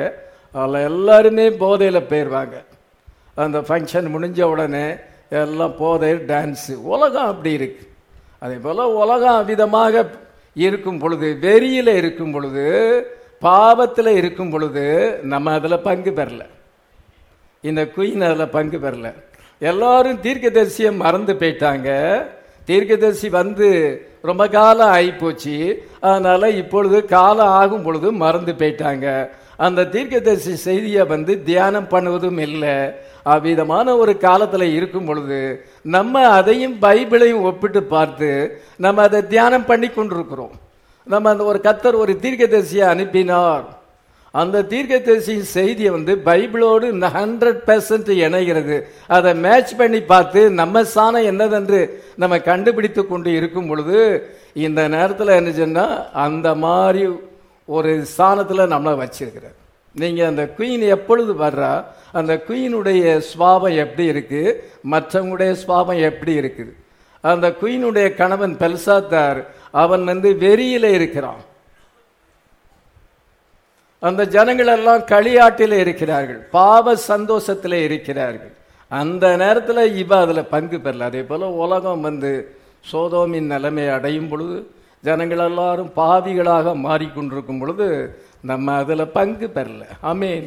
Speaker 1: அதில் எல்லாருமே போதையில் போயிடுவாங்க அந்த ஃபங்க்ஷன் முடிஞ்ச உடனே எல்லாம் போதை டான்ஸு உலகம் அப்படி இருக்கு அதே போல் உலகம் அவ்விதமாக இருக்கும் பொழுது வெறியில் இருக்கும் பொழுது பாவத்தில் இருக்கும் பொழுது நம்ம அதில் பங்கு பெறல இந்த குயின் அதில் பங்கு பெறல எல்லாரும் தீர்க்கதரிசியை மறந்து போயிட்டாங்க தீர்க்கதரிசி வந்து ரொம்ப காலம் ஆகிப்போச்சு அதனால இப்பொழுது காலம் ஆகும் பொழுது மறந்து போயிட்டாங்க அந்த தீர்க்கதரிசி செய்தியை வந்து தியானம் பண்ணுவதும் இல்லை அவ்விதமான ஒரு காலத்தில் இருக்கும் பொழுது நம்ம அதையும் பைபிளையும் ஒப்பிட்டு பார்த்து நம்ம அதை தியானம் பண்ணி கொண்டிருக்கிறோம் நம்ம அந்த ஒரு கத்தர் ஒரு தீர்க்கதரிசியை அனுப்பினார் அந்த தீர்க்கதரிசியின் செய்தியை வந்து பைபிளோடு ஹண்ட்ரட் பெர்சன்ட் இணைகிறது அதை மேட்ச் பண்ணி பார்த்து நம்ம சாணம் என்னதென்று நம்ம கண்டுபிடித்து கொண்டு இருக்கும் பொழுது இந்த நேரத்தில் என்ன சொன்னா அந்த மாதிரி ஒரு ஸ்தானத்தில் நம்மளை வச்சிருக்கிறார் நீங்க அந்த குயின் எப்பொழுது வர்றா அந்த குயினுடைய சுவாபம் எப்படி இருக்கு மற்றவங்களுடைய சுவாபம் எப்படி இருக்குது அந்த குயினுடைய கணவன் பெல்சாத்தார் அவன் வந்து வெறியில இருக்கிறான் அந்த ஜனங்கள் எல்லாம் களியாட்டில் இருக்கிறார்கள் பாவ சந்தோஷத்தில் இருக்கிறார்கள் அந்த நேரத்தில் இவ அதில் பங்கு பெறல அதே போல உலகம் வந்து சோதோமின் நிலைமை அடையும் பொழுது ஜனங்கள் எல்லாரும் பாவிகளாக மாறிக்கொண்டிருக்கும் பொழுது நம்ம அதில் பங்கு பெறல ஆமேன்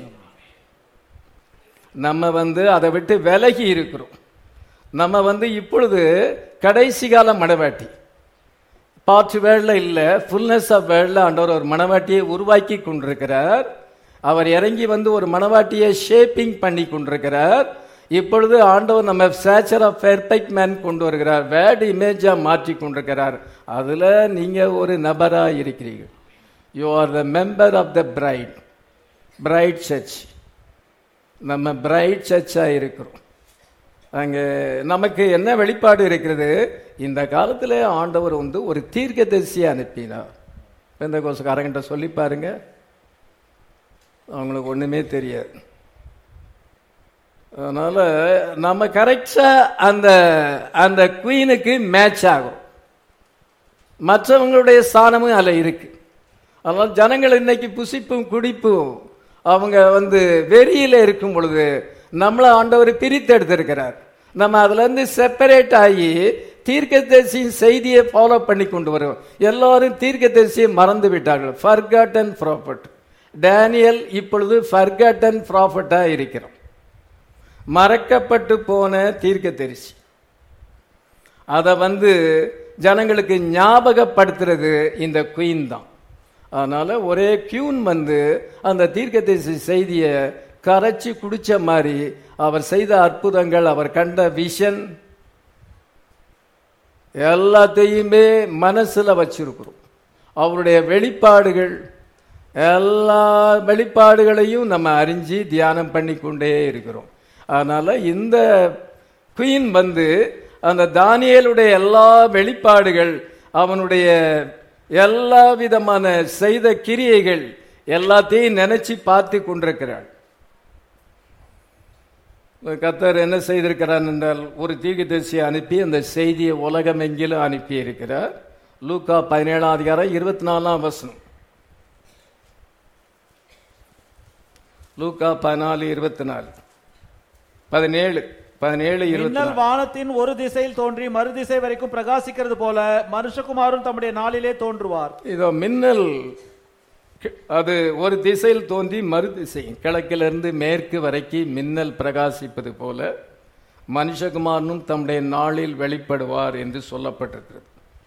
Speaker 1: நம்ம வந்து அதை விட்டு விலகி இருக்கிறோம் நம்ம வந்து இப்பொழுது கடைசி கால மடவாட்டி பார்ட் வேர்ல்டில் இல்லை ஃபுல்னஸ் ஆஃப் வேர்ல்டில் ஆண்டவர் ஒரு மணவாட்டியை உருவாக்கி கொண்டிருக்கிறார் அவர் இறங்கி வந்து ஒரு மணவாட்டியை ஷேப்பிங் பண்ணி கொண்டிருக்கிறார் இப்பொழுது ஆண்டவர் நம்ம சேச்சர் ஆஃப் பெர்ஃபெக்ட் மேன் கொண்டு வருகிறார் வேர்டு இமேஜாக மாற்றி கொண்டிருக்கிறார் அதில் நீங்கள் ஒரு நபராக இருக்கிறீர்கள் you are the member of the bride bride church நம்ம பிரைட் சர்ச்சாக இருக்கிறோம் அங்கே நமக்கு என்ன வெளிப்பாடு இருக்கிறது இந்த காலத்தில் ஆண்டவர் வந்து ஒரு தீர்க்கதரிசியை அனுப்பினார் இந்த கோசக்காரங்கிட்ட சொல்லி பாருங்க அவங்களுக்கு ஒண்ணுமே தெரியாது அதனால நம்ம கரெக்டா அந்த அந்த குயினுக்கு மேட்ச் ஆகும் மற்றவங்களுடைய ஸ்தானமும் அதில் இருக்கு அதனால ஜனங்கள் இன்னைக்கு புசிப்பும் குடிப்பும் அவங்க வந்து வெறியில இருக்கும் பொழுது நம்மளை ஆண்டவர் பிரித்து எடுத்திருக்கிறார் நம்ம அதுல இருந்து செப்பரேட் ஆகி தீர்க்கதரிசியின் செய்தியை ஃபாலோ பண்ணி கொண்டு வரோம் எல்லாரும் தீர்க்கதரிசியை மறந்து விட்டார்கள் ஃபர்காட்டன் ப்ராஃபட் டேனியல் இப்பொழுது ஃபர்காட்டன் ப்ராஃபட்டா இருக்கிறோம் மறக்கப்பட்டு போன தீர்க்கதரிசி அதை வந்து ஜனங்களுக்கு ஞாபகப்படுத்துறது இந்த குயின் தான் அதனால ஒரே கியூன் வந்து அந்த தீர்க்கதரிசி செய்தியை கரைச்சி குடிச்ச மாதிரி அவர் செய்த அற்புதங்கள் அவர் கண்ட விஷன் எல்லாத்தையுமே மனசுல வச்சிருக்கிறோம் அவருடைய வெளிப்பாடுகள் எல்லா வெளிப்பாடுகளையும் நம்ம அறிஞ்சு தியானம் பண்ணி கொண்டே இருக்கிறோம் அதனால இந்த குயின் வந்து அந்த தானியலுடைய எல்லா வெளிப்பாடுகள் அவனுடைய எல்லா விதமான செய்த கிரியைகள் எல்லாத்தையும் நினைச்சு பார்த்து கொண்டிருக்கிறாள் கத்தர் என்ன செய்திருக்கிறார் என்றால் ஒரு தீர்க்கதரிசியை அனுப்பி அந்த செய்தியை உலகம் எங்கிலும் அனுப்பி இருக்கிறார் லூக்கா பதினேழாம் அதிகாரம் இருபத்தி நாலாம் வசனம் லூக்கா பதினாலு இருபத்தி நாலு பதினேழு பதினேழு இருபத்தி
Speaker 2: மின்னல்
Speaker 1: நாலு
Speaker 2: வானத்தின் ஒரு திசையில் தோன்றி மறு திசை வரைக்கும் பிரகாசிக்கிறது போல மனுஷகுமாரும் தம்முடைய நாளிலே தோன்றுவார்
Speaker 1: இதோ மின்னல் கி- அது ஒரு திசையில் தோன்றி மறு திசை கிழக்கிலிருந்து மேற்கு வரைக்கும் மின்னல் பிரகாசிப்பது போல மனுஷகுமாரனும் தம்முடைய நாளில் வெளிப்படுவார் என்று சொல்லப்பட்டிருக்கிறது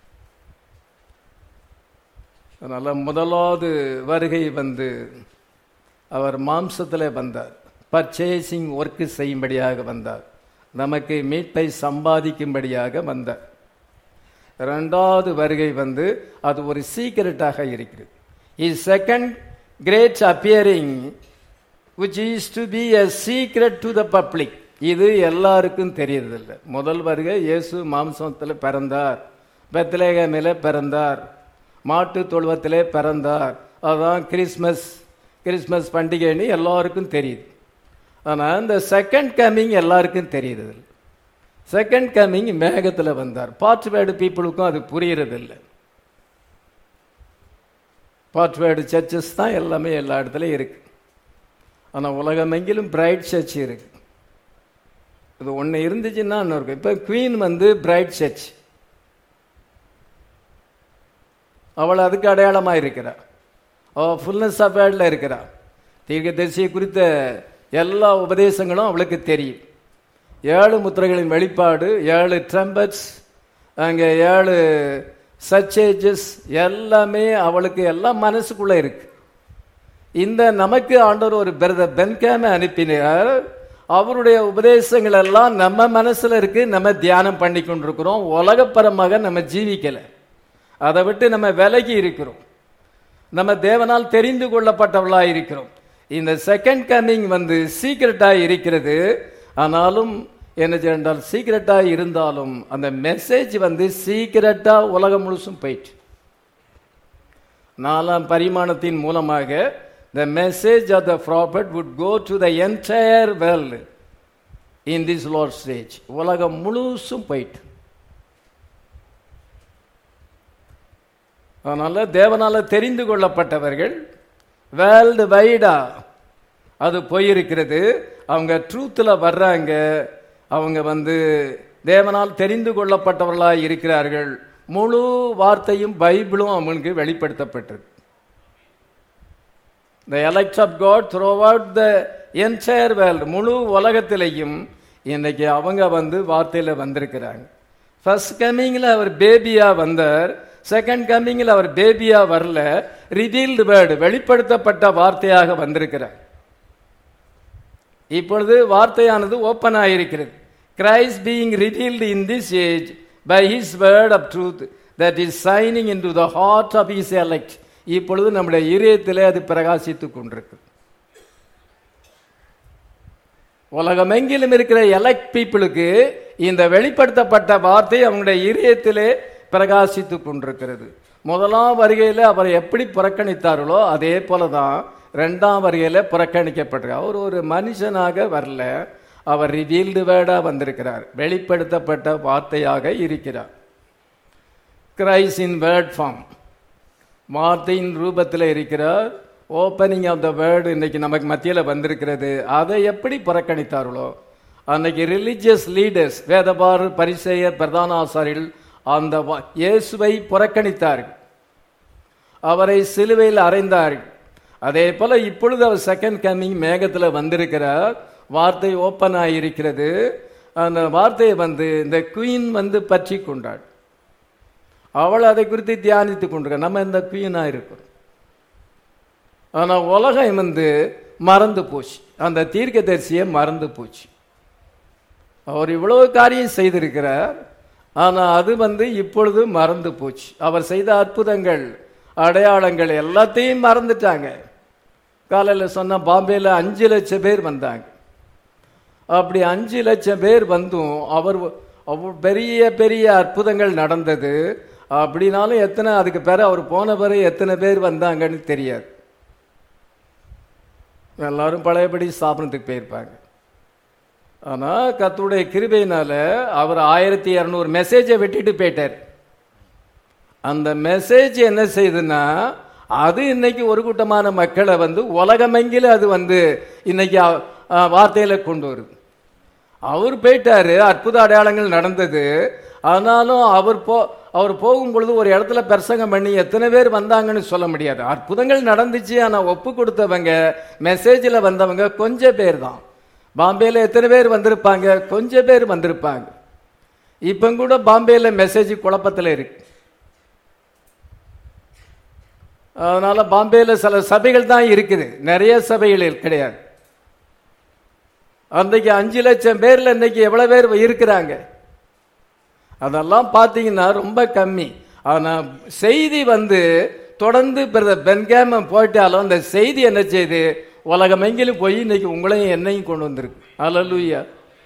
Speaker 1: அதனால முதலாவது வருகை வந்து அவர் மாம்சத்தில் வந்தார் பர்ச்சேசிங் ஒர்க் செய்யும்படியாக வந்தார் நமக்கு மீட்பை சம்பாதிக்கும்படியாக வந்தார் இரண்டாவது வருகை வந்து அது ஒரு சீக்கிரட்டாக இருக்கிறது is second great appearing which is to be a secret to the public இது எல்லாருக்கும் தெரியறதில்லை முதல் வருகை இயேசு மாம்சத்தில் பிறந்தார் பெத்லேகமிலே பிறந்தார் மாட்டு தொழுவத்திலே பிறந்தார் அதுதான் கிறிஸ்மஸ் கிறிஸ்மஸ் பண்டிகைன்னு எல்லாருக்கும் தெரியுது ஆனால் இந்த செகண்ட் கம்மிங் எல்லாருக்கும் தெரியுறதில்லை செகண்ட் கம்மிங் மேகத்தில் வந்தார் பார்ட்வேர்டு பீப்புளுக்கும் அது புரியறதில்லை பார்ட்வேர்டு சர்ச்சஸ் தான் எல்லாமே எல்லா இடத்துலையும் இருக்கு ஆனால் உலகமெங்கிலும் பிரைட் சர்ச் இருக்கு இது ஒன்று இருந்துச்சுன்னா இன்னும் இருக்கும் இப்போ குவீன் வந்து பிரைட் சர்ச் அவள் அதுக்கு அடையாளமாக இருக்கிறாள் அவள் ஃபுல்னஸ் ஆஃப் வேர்ல்டில் இருக்கிறாள் தீர்க்கதரிசியை குறித்த எல்லா உபதேசங்களும் அவளுக்கு தெரியும் ஏழு முத்திரைகளின் வெளிப்பாடு ஏழு ட்ரம்பட்ஸ் அங்கே ஏழு சச்சேஜஸ் எல்லாமே அவளுக்கு எல்லாம் மனசுக்குள்ளே இருக்கு இந்த நமக்கு ஆண்டவர் ஒரு பிரதர் பென்கேமை அனுப்பினார் அவருடைய உபதேசங்கள் எல்லாம் நம்ம மனசுல இருக்கு நம்ம தியானம் பண்ணி கொண்டிருக்கிறோம் உலகப்பரமாக நம்ம ஜீவிக்கல அதை விட்டு நம்ம விலகி இருக்கிறோம் நம்ம தேவனால் தெரிந்து கொள்ளப்பட்டவளா இருக்கிறோம் இந்த செகண்ட் கம்மிங் வந்து சீக்கிரட்டா இருக்கிறது ஆனாலும் என்ன செய்தால் சீக்கிரட்டா இருந்தாலும் அந்த மெசேஜ் வந்து சீக்கிரட்டா உலகம் முழுசும் போயிட்டு நாலாம் பரிமாணத்தின் மூலமாக the message of the prophet would go to the entire world in this lore stage உலகம் முழுசும் போயிட்டு அதனால தேவனால தெரிந்து கொள்ளப்பட்டவர்கள் வேர்ல்டு வைடா அது போயிருக்கிறது அவங்க ட்ரூத்தில் வர்றாங்க அவங்க வந்து தேவனால் தெரிந்து கொள்ளப்பட்டவர்களாக இருக்கிறார்கள் முழு வார்த்தையும் பைபிளும் அவங்களுக்கு வெளிப்படுத்தப்பட்டிருக்கு the elect of God throughout the entire world முழு உலகத்திலையும் இன்னைக்கு அவங்க வந்து வார்த்தையில் வந்திருக்கிறாங்க ஃபர்ஸ்ட் கம்மிங்கில் அவர் பேபியா வந்தார் செகண்ட் கம்மிங்கில் அவர் பேபியா வரல ரிவீல்டு வேர்டு வெளிப்படுத்தப்பட்ட வார்த்தையாக வந்திருக்கிறார் இப்பொழுது வார்த்தையானது ஓப்பன் ஆயிருக்கிறது Christ being revealed in this age by his word of truth that is shining into the heart of his elect இப்பொழுது நம்முடைய இதயத்திலே அது பிரகாசித்துக் கொண்டிருக்கு உலகமெங்கிலும் இருக்கிற எலக்ட் பீப்புளுக்கு இந்த வெளிப்படுத்தப்பட்ட வார்த்தை அவங்களுடைய இதயத்திலே பிரகாசித்துக் கொண்டிருக்கிறது முதலாம் வருகையில் அவர் எப்படி புறக்கணித்தார்களோ அதே போலதான் ரெண்டாம் வருகையில புறக்கணிக்கப்பட்டிருக்கார் அவர் ஒரு மனுஷனாக வரல அவர் ரிவீல்டு வேர்டா வந்திருக்கிறார் வெளிப்படுத்தப்பட்ட வார்த்தையாக இருக்கிறார் கிரைஸ் இன் வேர்ட் ஃபார்ம் வார்த்தையின் ரூபத்தில் இருக்கிறார் ஓப்பனிங் ஆஃப் த வேர்டு இன்னைக்கு நமக்கு மத்தியில் வந்திருக்கிறது அதை எப்படி புறக்கணித்தார்களோ அன்னைக்கு ரிலிஜியஸ் லீடர்ஸ் வேதபார் பரிசெயர் பிரதான ஆசாரிகள் அந்த வா- இயேசுவை புறக்கணித்தார்கள் அவரை சிலுவையில் அறைந்தார்கள் அதே போல இப்பொழுது அவர் செகண்ட் கம்மிங் மேகத்தில் வந்திருக்கிறார் வார்த்தை ஓப்பன் ஆகியிருக்கிறது அந்த வார்த்தையை வந்து இந்த குயின் வந்து பற்றி கொண்டாள் அவள் அதை குறித்து தியானித்துக் கொண்டிருக்க நம்ம இந்த குயினா இருக்கிறோம் ஆனா உலகம் வந்து மறந்து போச்சு அந்த தீர்க்கதரிசியை மறந்து போச்சு அவர் இவ்வளவு காரியம் செய்திருக்கிறார் ஆனா அது வந்து இப்பொழுது மறந்து போச்சு அவர் செய்த அற்புதங்கள் அடையாளங்கள் எல்லாத்தையும் மறந்துட்டாங்க காலையில் சொன்ன பாம்பேல அஞ்சு லட்சம் பேர் வந்தாங்க அப்படி அஞ்சு லட்சம் பேர் வந்தும் அவர் அவர் பெரிய பெரிய அற்புதங்கள் நடந்தது அப்படின்னாலும் எத்தனை அதுக்கு பிறகு அவர் போன பிறகு எத்தனை பேர் வந்தாங்கன்னு தெரியாது எல்லாரும் பழையபடி ஸ்தாபனத்துக்கு போயிருப்பாங்க ஆனா கர்த்தருடைய கிருபையினால அவர் ஆயிரத்தி இரநூறு மெசேஜை வெட்டிட்டு போயிட்டார் அந்த மெசேஜ் என்ன செய்யுதுன்னா அது இன்னைக்கு ஒரு கூட்டமான மக்களை வந்து உலகமெங்கிலும் அது வந்து இன்னைக்கு அ- அ, வார்த்தையில கொண்டு வருது அவர் போயிட்டாரு அற்புத அடையாளங்கள் நடந்தது ஆனாலும் அவர் போ அவர் போகும் பொழுது ஒரு இடத்துல பிரசங்கம் பண்ணி எத்தனை பேர் வந்தாங்கன்னு சொல்ல முடியாது அற்புதங்கள் நடந்துச்சு ஆனா ஒப்பு கொடுத்தவங்க மெசேஜில் வந்தவங்க கொஞ்சம் பேர் தான் பாம்பேல எத்தனை பேர் வந்திருப்பாங்க கொஞ்சம் பேர் வந்திருப்பாங்க இப்போ கூட பாம்பேல மெசேஜ் குழப்பத்தில் இருக்கு அதனால பாம்பேல சில சபைகள் தான் இருக்குது நிறைய சபைகள் கிடையாது அன்றைக்கு அஞ்சு லட்சம் பேர்ல இன்னைக்கு எவ்வளவு பேர் இருக்கிறாங்க அதெல்லாம் பார்த்தீங்கன்னா ரொம்ப கம்மி ஆனா செய்தி வந்து தொடர்ந்து பிரதர் பென்கேம போயிட்டாலும் அந்த செய்தி என்ன செய்யுது உலகமெங்கிலும் போய் இன்னைக்கு உங்களையும் என்னையும் கொண்டு வந்திருக்கு அல்லூயா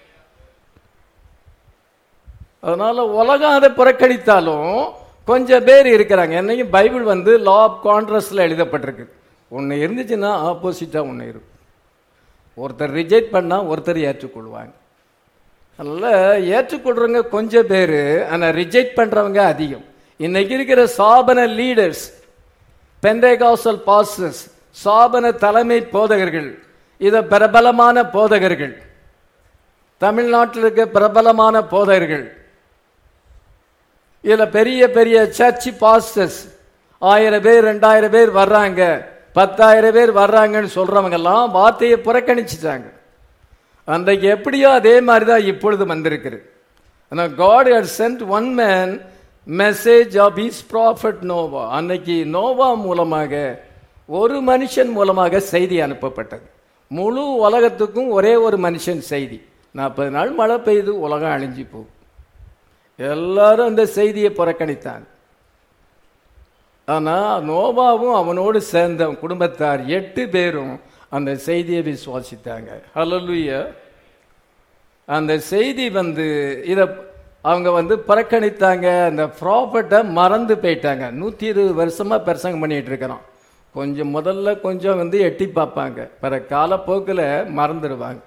Speaker 1: அதனால உலகம் அதை புறக்கணித்தாலும் கொஞ்சம் பேர் இருக்கிறாங்க என்னைக்கும் பைபிள் வந்து லா ஆஃப் கான்ட்ரஸ்ட்ல எழுதப்பட்டிருக்கு ஒன்று இருந்துச்சுன்னா ஆப்போசிட்டா ஒன்று இருக்கும் ஒருத்தர் ரிஜெக்ட் பண்ணா ஒருத்தர் ஏற்றுக்கொள்வாங்க அதனால ஏற்றுக்கொள்றவங்க கொஞ்சம் பேர் ஆனால் ரிஜெக்ட் பண்றவங்க அதிகம் இன்னைக்கு இருக்கிற சாபன லீடர்ஸ் பெந்தேகாசல் பாஸ்டர்ஸ் சாபன தலைமை போதகர்கள் இத பிரபலமான போதகர்கள் தமிழ்நாட்டில் இருக்க பிரபலமான போதகர்கள் இதுல பெரிய பெரிய சர்ச் பாஸ்டர்ஸ் ஆயிரம் பேர் ரெண்டாயிரம் பேர் வர்றாங்க பத்தாயிரம் பேர் வர்றாங்கன்னு சொல்றவங்க எல்லாம் வார்த்தையை புறக்கணிச்சுட்டாங்க அன்றைக்கு எப்படியோ அதே மாதிரி தான் இப்பொழுது வந்திருக்குது ஆனால் God had sent one man message of his prophet Noah அன்னைக்கு நோவா மூலமாக ஒரு மனுஷன் மூலமாக செய்தி அனுப்பப்பட்டது முழு உலகத்துக்கும் ஒரே ஒரு மனுஷன் செய்தி நாற்பது நாள் மழை பெய்து உலகம் அழிஞ்சு போகும் எல்லாரும் அந்த செய்தியை புறக்கணித்தாங்க ஆனா நோவாவும் அவனோடு சேர்ந்த குடும்பத்தார் எட்டு பேரும் அந்த செய்தியை விசுவாசித்தாங்க ஹalleluya அந்த செய்தி வந்து இத அவங்க வந்து புறக்கணித்தாங்க அந்த ப்ராப்பர்ட்டை மறந்து போயிட்டாங்க நூற்றி இருபது வருஷமா பிரசங்கம் பண்ணிட்டு இருக்கிறோம் கொஞ்சம் முதல்ல கொஞ்சம் வந்து எட்டி பார்ப்பாங்க பிற காலப்போக்கில் மறந்துடுவாங்க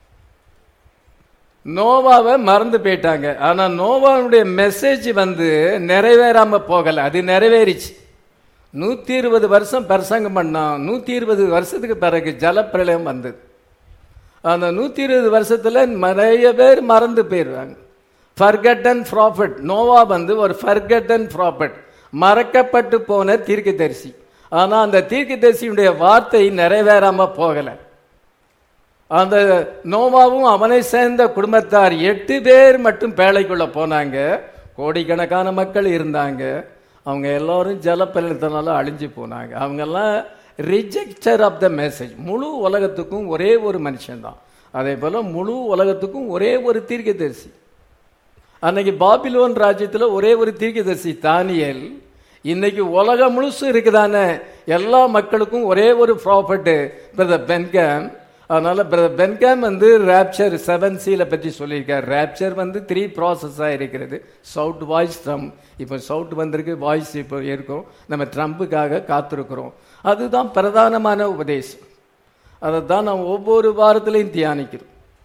Speaker 1: நோவாவை மறந்து போயிட்டாங்க ஆனா நோவாவுடைய மெசேஜ் வந்து நிறைவேறாம போகல அது நிறைவேறிச்சு நூத்தி இருபது வருஷம் பிரசங்கம் பண்ணா நூத்தி இருபது வருஷத்துக்கு பிறகு ஜலப்பிரளயம் வந்தது அந்த நூத்தி இருபது வருஷத்துல நிறைய பேர் மறந்து போயிடுவாங்க ஃபர்கட்டன் ப்ராஃபட் நோவா வந்து ஒரு ஃபர்கட்டன் ப்ராஃபட் மறக்கப்பட்டு போன தீர்க்கதரிசி ஆனா அந்த தீர்க்கதரிசியுடைய வார்த்தை நிறைவேறாம போகலை அந்த நோவாவும் அவனை சேர்ந்த குடும்பத்தார் எட்டு பேர் மட்டும் பேழைக்குள்ள போனாங்க கோடிக்கணக்கான மக்கள் இருந்தாங்க அவங்க எல்லாரும் ஜலப்பலத்தினால அழிஞ்சு போனாங்க அவங்கெல்லாம் ரிஜெக்டர் ஆஃப் த மெசேஜ் முழு உலகத்துக்கும் ஒரே ஒரு மனுஷன்தான் அதே போல முழு உலகத்துக்கும் ஒரே ஒரு தீர்க்கதரிசி அன்னைக்கு பாபிலோன் ராஜ்யத்துல ஒரே ஒரு தீர்க்கதரிசி தானியல் இன்னைக்கு உலகம் முழுசும் இருக்குதானே எல்லா மக்களுக்கும் ஒரே ஒரு ப்ராப்பர்ட்டு பிரதர் பென்கேம் அதனால பிரதர் பென்கேம் வந்து ரேப்சர் செவன் சீல பற்றி சொல்லியிருக்கார் ரேப்சர் வந்து த்ரீ ப்ராசஸாக இருக்கிறது சவுட் வாய்ஸ் ட்ரம் இப்போ சவுட் வந்திருக்கு வாய்ஸ் இப்போ இருக்கும் நம்ம ட்ரம்புக்காக காத்திருக்கிறோம் அதுதான் பிரதானமான உபதேசம் அதை தான் நாம் ஒவ்வொரு வாரத்திலையும் தியானிக்கிறோம்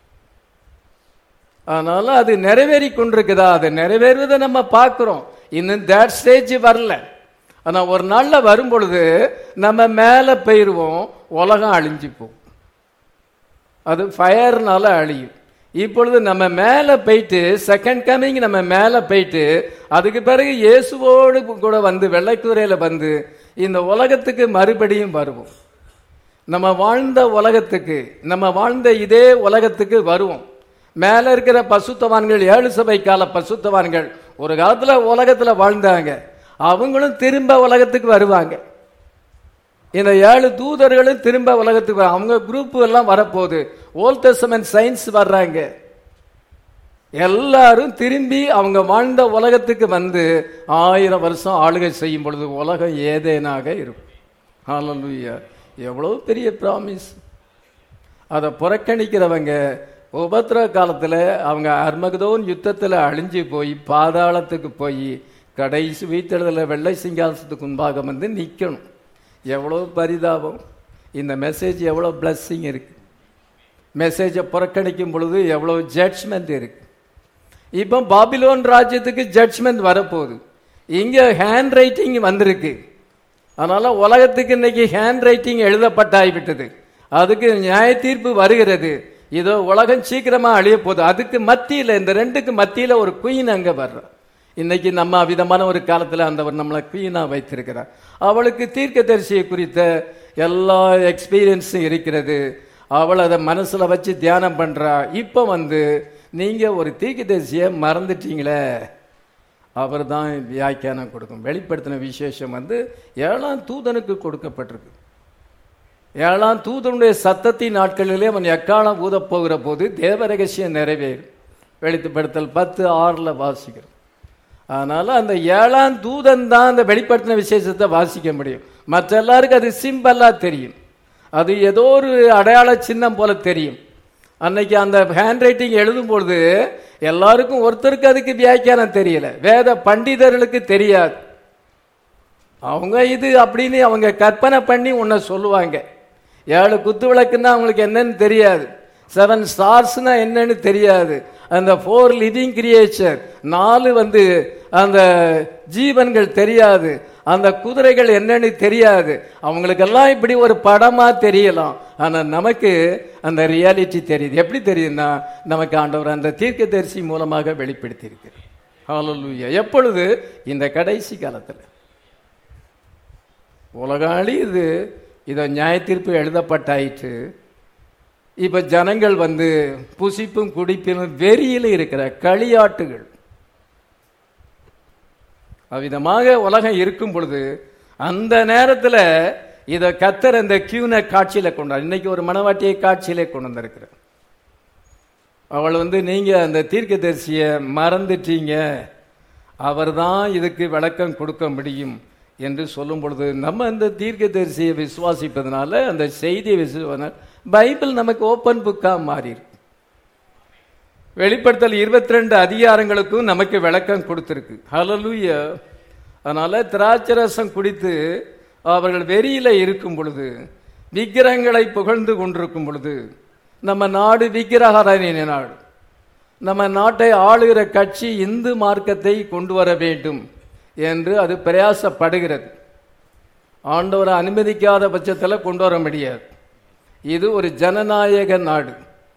Speaker 1: அதனால அது நிறைவேறி கொண்டிருக்குதா அது நிறைவேறுவதை நம்ம பார்க்கிறோம் இன்னும் தேட் ஸ்டேஜ் வரல ஆனா ஒரு நாள்ல வரும் பொழுது நம்ம மேல போயிருவோம் உலகம் அழிஞ்சு போகும் அது ஃபயர்னால அழியும் இப்பொழுது நம்ம மேல போயிட்டு செகண்ட் கமிங் நம்ம மேல போயிட்டு அதுக்கு பிறகு இயேசுவோடு கூட வந்து வெள்ளைக்குதிரையில வந்து இந்த உலகத்துக்கு மறுபடியும் வருவோம் நம்ம வாழ்ந்த உலகத்துக்கு நம்ம வாழ்ந்த இதே உலகத்துக்கு வருவோம் மேல இருக்கிற பசுத்தவான்கள் ஏழு சபை கால பசுத்தவான்கள் ஒரு காலத்துல உலகத்துல வாழ்ந்தாங்க அவங்களும் திரும்ப உலகத்துக்கு வருவாங்க இந்த ஏழு தூதர்களும் திரும்ப உலகத்துக்கு வர- அவங்க குரூப் எல்லாம் வரப்போகுது ஓல்ட் டெஸ்டமென்ட் சயின்ஸ் வர்றாங்க எல்லாரும் திரும்பி அவங்க வாழ்ந்த உலகத்துக்கு வந்து ஆயிரம் வருஷம் ஆளுகை செய்யும் பொழுது உலகம் ஏதேனாக இருக்கும் ஹalleluya எவ்வளவு பெரிய ப்ராமிஸ் அதை புறக்கணிக்கிறவங்க உபத்திர காலத்தில் அவங்க அர்மகதோன் யுத்தத்தில் அழிஞ்சு போய் பாதாளத்துக்கு போய் கடைசி வீத்தெழுதல வெள்ளை சிங்காசத்துக்கு முன்பாக வந்து நிற்கணும் எவ்வளோ பரிதாபம் இந்த மெசேஜ் எவ்வளோ blessing இருக்கு மெசேஜை புறக்கணிக்கும் பொழுது எவ்வளோ ஜட்ஜ்மெண்ட் இருக்கு இப்போ பாபிலோன் ராஜ்யத்துக்கு ஜட்ஜ்மெண்ட் வரப்போகுது இங்க ஹேண்ட் ரைட்டிங் வந்திருக்கு அதனால உலகத்துக்கு இன்னைக்கு ஹேண்ட் ரைட்டிங் எழுதப்பட்டாய்விட்டது அதுக்கு நியாய தீர்ப்பு வருகிறது இதோ உலகம் சீக்கிரமா அழிய போகுது அதுக்கு மத்தியில இந்த ரெண்டுக்கு மத்தியில ஒரு குயின் அங்க வர்றா இன்னைக்கு நம்ம விதமான ஒரு காலத்துல அந்த ஒரு நம்மளை குயினா வைத்திருக்கிறார் அவளுக்கு தீர்க்கதரிசியை குறித்த எல்லா எக்ஸ்பீரியன்ஸும் இருக்கிறது அவள் அதை மனசுல வச்சு தியானம் பண்றா இப்போ வந்து நீங்க ஒரு தீர்க்கதரிசியை மறந்துட்டீங்களே அவர் தான் வியாக்கியானம் கொடுக்கும் வெளிப்படுத்தின விசேஷம் வந்து ஏழாம் தூதனுக்கு கொடுக்கப்பட்டிருக்கு ஏழாம் தூதனுடைய சத்தத்தின் நாட்களிலே அவன் எக்காலம் ஊதப் போகிற போது தேவ ரகசியம் நிறைவேறும் வெளிப்படுத்தல் பத்து ஆறுல வாசிக்கிறோம் அதனால அந்த ஏழாம் தூதன் தான் அந்த வெளிப்படுத்தின விசேஷத்தை வாசிக்க முடியும் மற்ற எல்லாருக்கும் அது சிம்பலா தெரியும் அது ஏதோ ஒரு அடையாள சின்னம் போல தெரியும் அன்னைக்கு அந்த ஹேண்ட் ரைட்டிங் எழுதும் பொழுது எல்லாருக்கும் ஒருத்தருக்கு அதுக்கு வியாக்கியானம் தெரியல வேத பண்டிதர்களுக்கு தெரியாது அவங்க இது அப்படின்னு அவங்க கற்பனை பண்ணி உன்னை சொல்லுவாங்க ஏழு குத்து விளக்குன்னா அவங்களுக்கு என்னன்னு தெரியாது செவன் ஸ்டார்ஸ்னா என்னன்னு தெரியாது அந்த ஃபோர் லிவிங் கிரியேச்சர் நாலு வந்து அந்த ஜீவன்கள் தெரியாது அந்த குதிரைகள் என்னன்னு தெரியாது அவங்களுக்கெல்லாம் இப்படி ஒரு படமா தெரியலாம் ஆனா நமக்கு அந்த ரியாலிட்டி தெரியுது எப்படி தெரியுதுன்னா நமக்கு ஆண்டவர் அந்த தீர்க்கதரிசி மூலமாக வெளிப்படுத்தி இருக்கிறார் ஹalleluya எப்பொழுது இந்த கடைசி காலத்துல உலகம் அழியுது இதை நியாயத்தீர்ப்பு எழுதப்பட்டாயிற்று இப்ப ஜனங்கள் வந்து புசிப்பும் குடிப்பிலும் வெறியில இருக்கிற களியாட்டுகள் அவ்விதமாக உலகம் இருக்கும் பொழுது அந்த நேரத்துல இத கத்தர் அந்த கியூனை காட்சியில கொண்டார் இன்னைக்கு ஒரு மனவாட்டியை காட்சியிலே கொண்டு வந்திருக்கிறார் அவள் வந்து நீங்க அந்த தீர்க்கதரிசிய மறந்துட்டீங்க அவர்தான் இதுக்கு விளக்கம் கொடுக்க முடியும் என்று சொல்லும் பொழுது நம்ம அந்த தீர்க்கதரிசியை விசுவாசிப்பதனால அந்த செய்தியை விசுவாச பைபிள் நமக்கு ஓப்பன் புக்கா மாறி இருக்கு வெளிப்படுத்தல் இருபத்தி ரெண்டு அதிகாரங்களுக்கும் நமக்கு விளக்கம் கொடுத்திருக்கு ஹalleluya அதனால திராட்சரசம் குடித்து அவர்கள் வெறியில இருக்கும் பொழுது விக்கிரகங்களை புகழ்ந்து கொண்டிருக்கும் பொழுது நம்ம நாடு விக்கிரகாராயண நாடு நம்ம நாட்டை ஆளுகிற கட்சி இந்து மார்க்கத்தை கொண்டு வர வேண்டும் என்று அது பிரயாசப்படுகிறது ஆண்டவரை அனுமதிக்காத பட்சத்தில் கொண்டு வர முடியாது இது ஒரு ஜனநாயக நாடு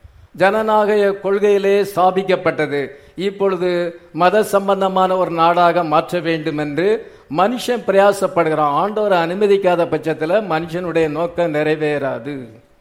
Speaker 1: ஜனநாயக கொள்கையிலே ஸ்தாபிக்கப்பட்டது இப்பொழுது மத சம்பந்தமான ஒரு நாடாக மாற்ற வேண்டும் என்று மனுஷன் பிரயாசப்படுகிறான் ஆண்டவரை அனுமதிக்காத பட்சத்தில் மனுஷனுடைய நோக்கம் நிறைவேறாது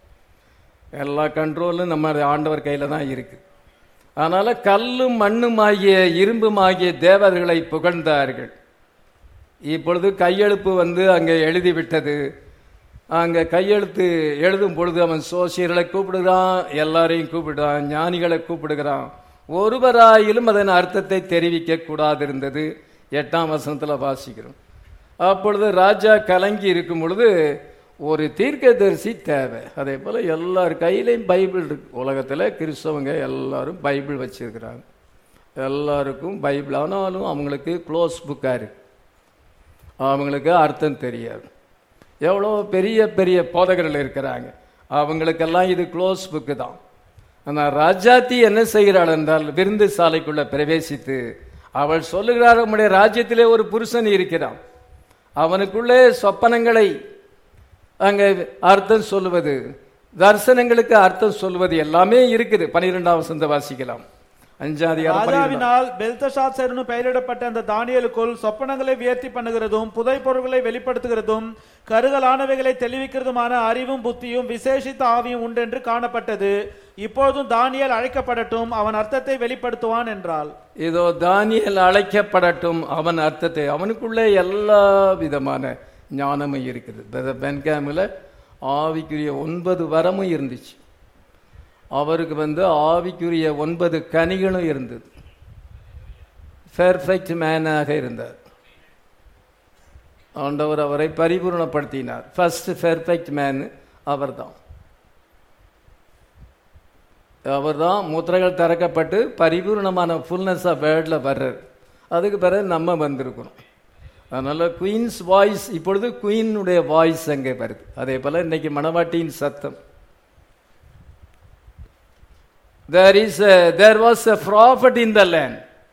Speaker 1: எல்லா கண்ட்ரோலும் நம்ம ஆண்டவர் கையில தான் இருக்கு அதனால கல்லும் மண்ணும் ஆகிய இரும்பும் ஆகிய தேவர்களை புகழ்ந்தார்கள் இப்பொழுது கையெழுப்பு வந்து அங்கே எழுதிவிட்டது அங்கே கையெழுத்து எழுதும் பொழுது அவன் சோசியர்களை கூப்பிடுகிறான் எல்லாரையும் கூப்பிடுறான் ஞானிகளை கூப்பிடுகிறான் ஒருவராயிலும் அதன் அர்த்தத்தை தெரிவிக்க கூடாது இருந்தது எட்டாம் வசனத்தில் வாசிக்கிறோம் அப்பொழுது ராஜா கலங்கி இருக்கும் பொழுது ஒரு தீர்க்கதரிசி தேவை அதே போல எல்லார் கையிலையும் பைபிள் இருக்கு உலகத்தில் கிறிஸ்தவங்க எல்லாரும் பைபிள் வச்சிருக்கிறாங்க எல்லாருக்கும் பைபிள் ஆனாலும் அவங்களுக்கு க்ளோஸ் புக்காக இருக்கு அவங்களுக்கு அர்த்தம் தெரியாது எவ்வளோ பெரிய பெரிய போதகர்கள் இருக்கிறாங்க அவங்களுக்கெல்லாம் இது க்ளோஸ் புக்கு தான் ஆனால் ராஜாத்தி என்ன செய்கிறாள் என்றால் விருந்து சாலைக்குள்ள பிரவேசித்து அவள் சொல்லுகிறார் உம்முடைய ராஜ்யத்திலே ஒரு புருஷன் இருக்கிறான் அவனுக்குள்ளே சொப்பனங்களை அங்கே அர்த்தம் சொல்லுவது தரிசனங்களுக்கு அர்த்தம் சொல்லுவது எல்லாமே இருக்குது பனிரெண்டாம் வசந்த வாசிக்கலாம் அஞ்சாம் அதிகாரம் பன்னிரெண்டாம்.
Speaker 2: ராஜாவினால் பெல்தஷாத்சர்னு பெயரிடப்பட்ட அந்த தானியலுக்குள் சொப்பனங்களை வியர்த்தி பண்ணுகிறதும் புதை பொருள்களை வெளிப்படுத்துகிறதும் கருகலானவைகளை தெளிவிக்கிறதுமான அறிவும் புத்தியும் விசேஷித்த ஆவியும் உண்டென்று காணப்பட்டது இப்பொழுதும் தானியல் அழைக்கப்படட்டும் அவன் அர்த்தத்தை வெளிப்படுத்துவான் என்றாள்
Speaker 1: இதோ தானியல் அழைக்கப்படட்டும் அவன் அர்த்தத்தை அவனுக்குள்ளே எல்லா விதமான ஞானமும் இருக்குது பென்காமில் ஆவிக்குரிய ஒன்பது வரமும் இருந்துச்சு அவருக்கு வந்து ஆவிக்குரிய ஒன்பது கனிகளும் இருந்தது பெர்ஃபெக்ட் மேனாக இருந்தார் ஆண்டவர் அவரை பரிபூர்ணப்படுத்தினார் ஃபர்ஸ்ட் பெர்ஃபெக்ட் மேன் அவர்தான் அவர்தான் முத்திரைகள் திறக்கப்பட்டு பரிபூர்ணமான ஃபுல்னஸ் ஆஃப் வேர்டில் வர்றார் அதுக்கு பிறகு நம்ம வந்திருக்கிறோம் அதனால குயின்ஸ் வாய்ஸ் இப்பொழுது குயினுடைய வாய்ஸ் அங்கே வருது அதே போல இன்னைக்கு மணவாட்டியின் சத்தம் there is a, there was a prophet in the land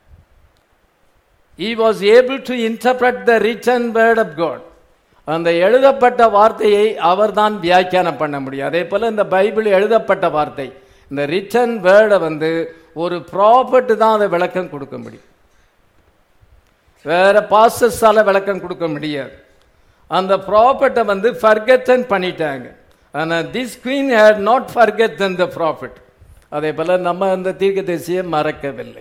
Speaker 1: he was able to interpret the written word of god அந்த எழுதப்பட்ட வார்த்தையை அவர்தான் வியாக்கியானம் பண்ண முடியும் அதே போல இந்த பைபிள் எழுதப்பட்ட வார்த்தை இந்த ரிட்டன் வேர்டை வந்து ஒரு ப்ராப்பர்ட் தான் அதை விளக்கம் கொடுக்க முடியும் வேற பாஸ்டர்ஸால விளக்கம் கொடுக்க முடியாது அந்த ப்ராப்பர்ட்டை வந்து ஃபர்கெத்தன் பண்ணிட்டாங்க ஆனால் this queen had not forgotten the prophet அதே போல நம்ம அந்த தீர்க்கதரிசியை மறக்கவில்லை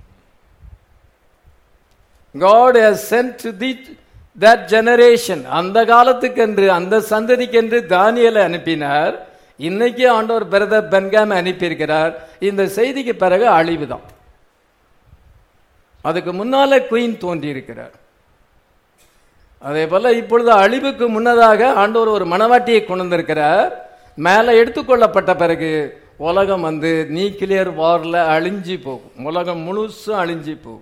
Speaker 1: God has sent to the, that generation அந்த காலத்துக்கென்று அந்த சந்ததிக்கென்று தானியலை அனுப்பினார் இன்னைக்கு ஆண்டவர் பிரதர் பென்காம் அனுப்பியிருக்கிறார் இந்த செய்திக்கு பிறகு அழிவுதான் அதுக்கு முன்னால குயின் தோன்றி இருக்கிறார் அதே போல இப்பொழுது அழிவுக்கு முன்னதாக ஆண்டவர் ஒரு மணவாட்டியை கொண்டு வந்திருக்கிறார் மேலே எடுத்துக்கொள்ளப்பட்ட பிறகு உலகம் வந்து நியூக்ளியர் வார்ல அழிஞ்சு போகும் உலகம் முழுசும் அழிஞ்சு போகும்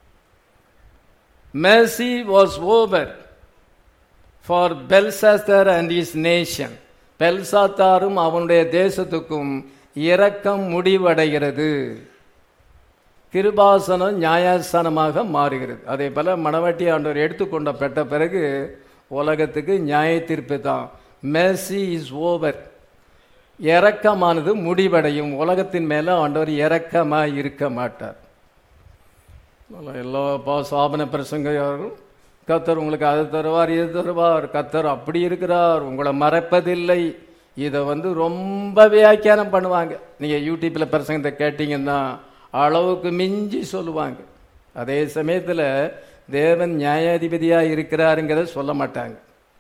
Speaker 1: mercy was over for Belshazzar and his nation. பெல்சாத்தாரும் அவனுடைய தேசத்துக்கும் இரக்கம் முடிவடைகிறது கிருபாசனம் நியாயாசனமாக மாறுகிறது அதே போல மணவாட்டி ஆண்டவர் எடுத்துக்கொண்ட பெற்ற பிறகு உலகத்துக்கு நியாய தீர்ப்பு தான் மெர்சி இஸ் ஓவர் இரக்கமானது முடிவடையும் உலகத்தின் மேல ஆண்டவர் இரக்கமா இருக்க மாட்டார் எல்லா பா சாபன பிரசங்கம் கத்தர் உங்களுக்கு அது தருவார் இது தருவார் கத்தர் அப்படி இருக்கிறார் உங்களை மறைப்பதில்லை இதை வந்து ரொம்ப வியாக்கியானம் பண்ணுவாங்க நீங்க யூடியூப்ல பிரசங்கத்தை கேட்டீங்கன்னா அளவுக்கு மிஞ்சி சொல்லுவாங்க அதே சமயத்துல தேவன் நியாயாதிபதியா இருக்கிறாருங்கிறத சொல்ல மாட்டாங்க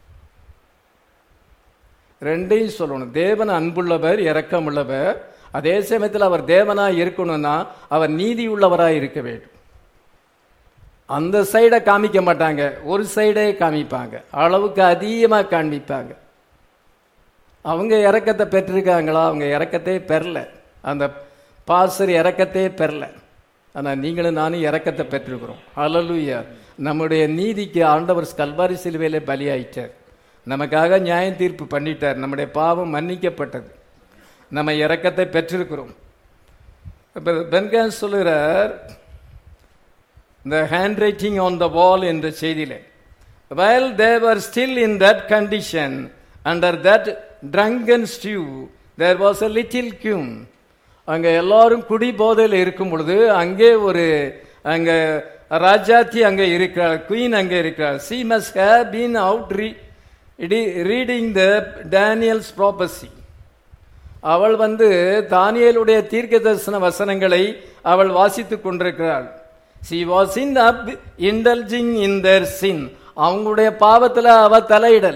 Speaker 1: ரெண்டையும் சொல்லணும் தேவன் அன்புள்ளவர் இரக்கமுள்ளவர் அதே சமயத்தில் அவர் தேவனா இருக்கணும்னா அவர் நீதி உள்ளவரா இருக்க வேண்டும் அந்த சைடை காமிக்க மாட்டாங்க ஒரு சைடே காமிப்பாங்க அளவுக்கு அதிகமாக காண்பிப்பாங்க அவங்க இறக்கத்தை பெற்றிருக்காங்களா அவங்க இறக்கத்தையே பெறல அந்த பாசர் இறக்கத்தையே பெறல ஆனால் நீங்களும் நானும் இறக்கத்தை பெற்றிருக்கிறோம் அலலுயா நம்முடைய நீதிக்கு ஆண்டவர் கல்வாரி சிலுவையிலே பலியாயிட்டார் நமக்காக நியாய தீர்ப்பு பண்ணிட்டார் நம்முடைய பாவம் மன்னிக்கப்பட்டது நம்ம இறக்கத்தை பெற்றிருக்கிறோம் இப்போ பென்கான் சொல்லுகிறார் the handwriting on the wall என்ற செய்தியிலே while they were still in that condition under that drunken stew there was a little queen அங்க எல்லாரும் குடி போதையில் இருக்கும் பொழுது அங்கே ஒரு அங்க ராஜாத்தி அங்க இருக்கிறார் குயின் அங்க இருக்கிறார் she must have been out reading the Daniel's prophecy அவள் வந்து தானியலுடைய தீர்க்க தரிசன வசனங்களை அவள் வாசித்துக் கொண்டிருக்கிறாள் she was in up indulging in their sin அவங்களுடைய பாவத்துல அவ தலையிடல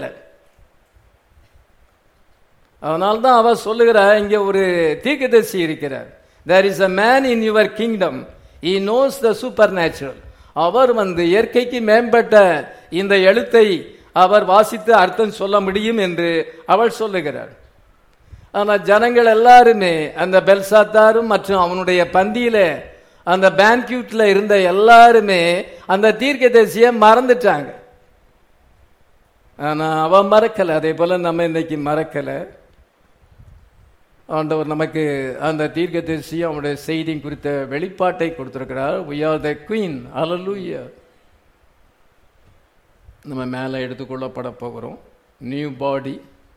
Speaker 1: அதனால்தான் அவ சொல்லுகிறா இங்க ஒரு தீர்க்கதரிசி இருக்கிறார் there is a man in your kingdom he knows the supernatural அவர் வந்து இயற்கைக்கு மேம்பட்ட இந்த எழுத்தை அவர் வாசித்து அர்த்தம் சொல்ல முடியும் என்று அவள் சொல்லுகிறார் ஆனா ஜனங்கள் எல்லாருமே அந்த பெல்சாத்தாரும் மற்றும் அவனுடைய பந்தியில அந்த பேன்க்யூட்ல இருந்த எல்லாருமே அந்த தீர்க்கதரிசியை மறந்துட்டாங்க ஆனா அவன் மறக்கல அதே போல நம்ம இன்னைக்கு மறக்கல ஆண்டவர் நமக்கு அந்த தீர்க்கதரிசி அவனுடைய செய்தி குறித்த வெளிப்பாட்டை கொடுத்திருக்கிறார் we are the queen hallelujah நம்ம மேலே எடுத்துக்கொள்ளப்பட போகிறோம் நியூ பாடி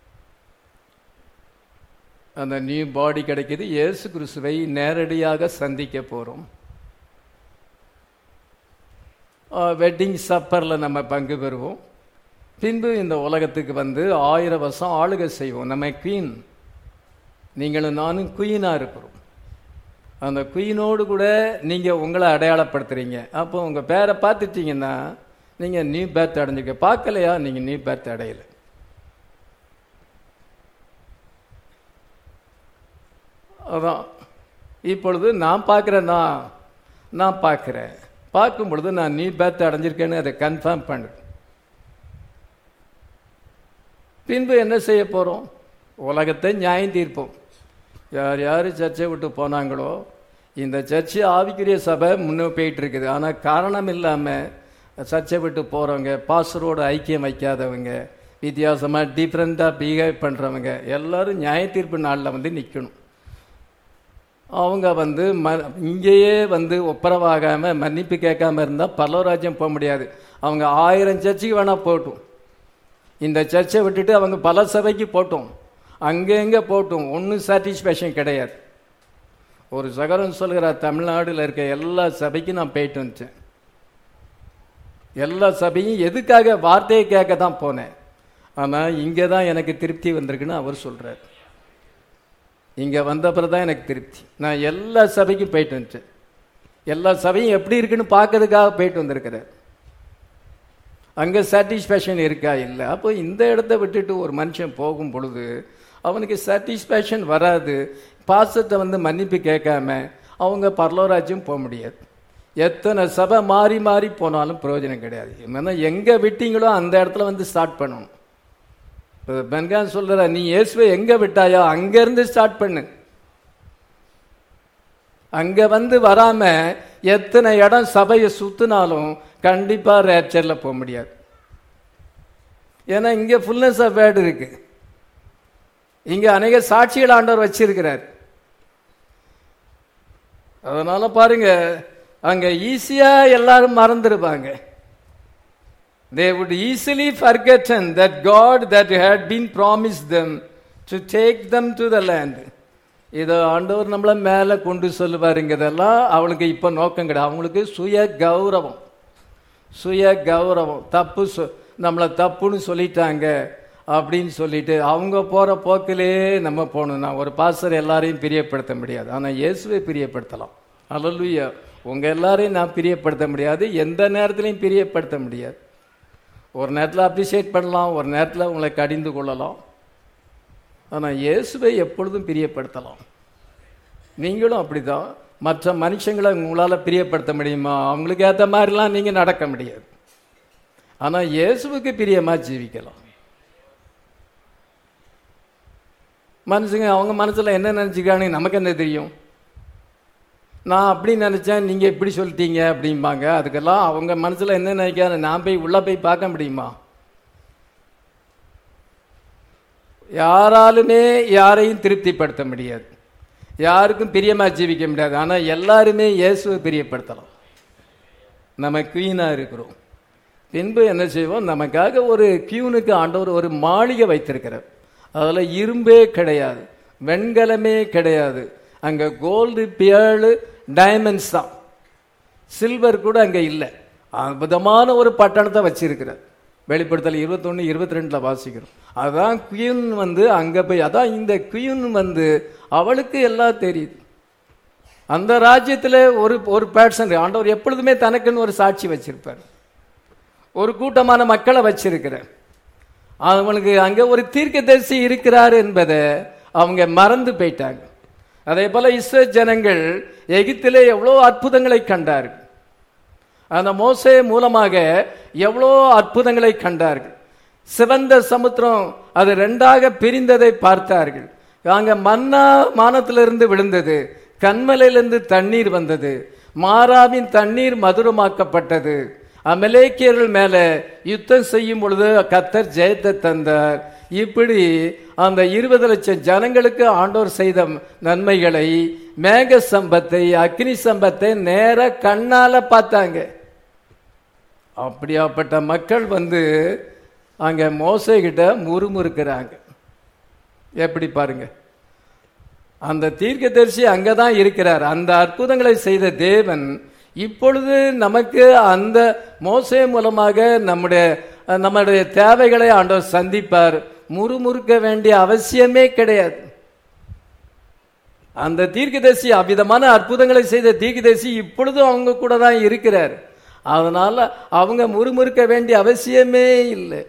Speaker 1: அந்த நியூ பாடி கிடைக்குது இயேசு கிறிஸ்துவை நேரடியாக சந்திக்க போகிறோம் வெட்டிங் சப்பரில் நம்ம பங்கு பெறுவோம் பின்பு இந்த உலகத்துக்கு வந்து ஆயிரம் வருஷம் ஆளுகை செய்வோம் நம்ம குயின் நீங்களும் நானும் குயினாக இருக்கிறோம் அந்த குயினோடு கூட நீங்கள் உங்களை அடையாளப்படுத்துறீங்க அப்போ உங்கள் பேரை பார்த்துட்டீங்கன்னா நீங்கள் நியூ பேர்த் அடைஞ்சிக்க பார்க்கலையா நீங்கள் நியூ பேர்த் அடையலை அதான் இப்பொழுது நான் பார்க்குறேன்னா நான் பார்க்குறேன் பார்க்கும் பொழுது நான் நீ பேர்த் அடைஞ்சிருக்கேன்னு அதை கன்ஃபார்ம் பண்ணு பின்பு என்ன செய்ய போகிறோம் உலகத்தை நியாயம் தீர்ப்போம் யார் யார் சர்ச்சை விட்டு போனாங்களோ இந்த சர்ச்சு ஆவிக்குரிய சபை முன்னே போயிட்டு இருக்குது ஆனால் காரணம் இல்லாமல் சர்ச்சை விட்டு போகிறவங்க பாஸ்டரோடு ஐக்கியம் வைக்காதவங்க வித்தியாசமாக டிஃப்ரெண்ட்டாக பிஹேவ் பண்ணுறவங்க எல்லாரும் நியாய தீர்ப்பு நாளில் வந்து நிற்கணும் அவங்க வந்து ம இங்கேயே வந்து ஒப்பரவாகாமல் மன்னிப்பு கேட்காம இருந்தால் பல்லவராஜ்யம் போக முடியாது அவங்க ஆயிரம் சர்ச்சுக்கு வேணால் போட்டும் இந்த சர்ச்சை விட்டுட்டு அவங்க பல சபைக்கு போட்டோம் அங்கங்கே போட்டும் ஒன்றும் சாட்டிஸ்ஃபேக்ஷன் கிடையாது ஒரு சகரன் சொல்கிறார் தமிழ்நாடுல இருக்க எல்லா சபைக்கும் நான் போயிட்டு வந்துட்டேன் எல்லா சபையும் எதுக்காக வார்த்தையை கேட்க தான் போனேன் ஆனால் இங்கே தான் எனக்கு திருப்தி வந்திருக்குன்னு அவர் சொல்கிறார் இங்கே வந்த பிறகு தான் எனக்கு திருப்தி நான் எல்லா சபைக்கும் போயிட்டு வந்துட்டேன் எல்லா சபையும் எப்படி இருக்குன்னு பார்க்கறதுக்காக போயிட்டு வந்திருக்கிறேன் அங்கே சாட்டிஸ்ஃபேக்ஷன் இருக்கா இல்லை அப்போ இந்த இடத்த விட்டுட்டு ஒரு மனுஷன் போகும் பொழுது அவனுக்கு சாட்டிஸ்ஃபேக்ஷன் வராது பாசத்தை வந்து மன்னிப்பு கேட்காம அவங்க பரலோராஜ்யம் போக முடியாது எத்தனை சபை மாறி மாறி போனாலும் பிரயோஜனம் கிடையாது ஏன்னா எங்கே விட்டீங்களோ அந்த இடத்துல வந்து ஸ்டார்ட் பண்ணணும் இப்போ பென்கான் சொல்ற நீ இயேசுவை எங்கே விட்டாயோ அங்கேருந்து ஸ்டார்ட் பண்ணு அங்கே வந்து வராம எத்தனை இடம் சபையை சுத்தினாலும் கண்டிப்பா ரேப்சர்ல போக முடியாது ஏன்னா இங்க ஃபுல்னஸ் ஆஃப் வேர்டு இருக்கு இங்க அநேக சாட்சிகள் ஆண்டவர் வச்சிருக்கிறார் அதனால பாருங்க அங்க ஈஸியா எல்லாரும் மறந்துருப்பாங்க they would easily forgotten that God that had been promised them to take them to the land இதை ஆண்டவர் நம்மள மேல கொண்டு சொல்லுவாருங்க இதெல்லாம் அவளுக்கு இப்ப நோக்கம் கிடையாது அவங்களுக்கு சுய கௌரவம் சுய கௌரவம் தப்பு சொ நம்மளை தப்புன்னு சொல்லிட்டாங்க அப்படின்னு சொல்லிட்டு அவங்க போற போக்கிலே நம்ம போகணும் நான் ஒரு பாசர் எல்லாரையும் பிரியப்படுத்த முடியாது ஆனா இயேசுவை பிரியப்படுத்தலாம் அல்லலுயா உங்க எல்லாரையும் நான் பிரியப்படுத்த முடியாது எந்த நேரத்திலையும் பிரியப்படுத்த முடியாது ஒரு நேரத்தில் அப்ரிஷியேட் பண்ணலாம் ஒரு நேரத்தில் உங்களை கடிந்து கொள்ளலாம் ஆனால் இயேசுவை எப்பொழுதும் பிரியப்படுத்தலாம் நீங்களும் அப்படிதான் மற்ற மனுஷங்களை உங்களால் பிரியப்படுத்த முடியுமா அவங்களுக்கு ஏற்ற மாதிரிலாம் நீங்கள் நடக்க முடியாது ஆனால் இயேசுவுக்கு பிரியமாக ஜீவிக்கலாம் மனுஷங்க அவங்க மனசில் என்ன நினச்சிக்கானு நமக்கு என்ன தெரியும் நான் அப்படி நினச்சேன் நீங்கள் இப்படி சொல்லிட்டீங்க அப்படிம்பாங்க அதுக்கெல்லாம் அவங்க மனசில் என்ன நினைக்காது நான் போய் உள்ளே போய் பார்க்க முடியுமா யாராலுமே யாரையும் திருப்திப்படுத்த முடியாது யாருக்கும் பிரியமாக ஜீவிக்க முடியாது ஆனால் எல்லாருமே இயேசுவை பிரியப்படுத்தலாம் நம்ம குவீனாக இருக்கிறோம் பின்பு என்ன செய்வோம் நமக்காக ஒரு கியூனுக்கு ஆண்டவர் ஒரு மாளிகை வைத்திருக்கிறார் அதில் இரும்பே கிடையாது வெண்கலமே கிடையாது அங்கே கோல்டு பியர்டு டைமண்ட்ஸ் தான் சில்வர் கூட அங்கே இல்லை அற்புதமான ஒரு பட்டணத்தை வச்சிருக்கிறார் வெளிப்படுத்தல் இருபத்தொன்று இருபத்தி ரெண்டில் வாசிக்கிறோம் அதான் குயின் வந்து அங்கே போய் அதான் இந்த குயின் வந்து அவளுக்கு எல்லாம் தெரியுது அந்த ராஜ்யத்தில் ஒரு ஒரு பேர்சன் ஆண்டவர் எப்பொழுதுமே தனக்குன்னு ஒரு சாட்சி வச்சிருப்பார் ஒரு கூட்டமான மக்களை வச்சிருக்கிறார் அவங்களுக்கு அங்கே ஒரு தீர்க்கதரிசி இருக்கிறார் என்பதை அவங்க மறந்து போயிட்டாங்க அதே போல இஸ்ரோ ஜனங்கள் எகிப்திலே எவ்வளோ அற்புதங்களை கண்டார்கள் அந்த மோசே மூலமாக எவ்வளோ அற்புதங்களை கண்டார்கள் சிவந்த சமுத்திரம் அது ரெண்டாக பிரிந்ததை பார்த்தார்கள் அங்க மன்னா மானத்திலிருந்து விழுந்தது கண்மலையிலிருந்து தண்ணீர் வந்தது மாறாவின் தண்ணீர் மதுரமாக்கப்பட்டது அமலேக்கியர்கள் மேல யுத்தம் செய்யும் பொழுது கத்தர் ஜெயத்தை தந்தார் இப்படி அந்த இருபது லட்சம் ஜனங்களுக்கு ஆண்டோர் செய்த நன்மைகளை மேக சம்பத்தை அக்னி சம்பத்தை நேர கண்ணால பார்த்தாங்க அப்படியாப்பட்ட மக்கள் வந்து அங்க மோசை கிட்ட முறுமுறுக்கிறாங்க எப்படி பாருங்க அந்த தீர்க்கதரிசி அங்கதான் இருக்கிறார் அந்த அற்புதங்களை செய்த தேவன் இப்பொழுது நமக்கு அந்த மோசே மூலமாக நம்முடைய நம்முடைய தேவைகளை ஆண்டவர் சந்திப்பார் முறுமுறுக்க வேண்டிய அவசியமே கிடையாது அந்த தீர்க்கதரிசி அவ்விதமான அற்புதங்களை செய்த தீர்க்கதரிசி இப்பொழுதும் அவங்க கூட தான் இருக்கிறார் அதனால அவங்க முறுமுறுக்க வேண்டிய அவசியமே இல்லை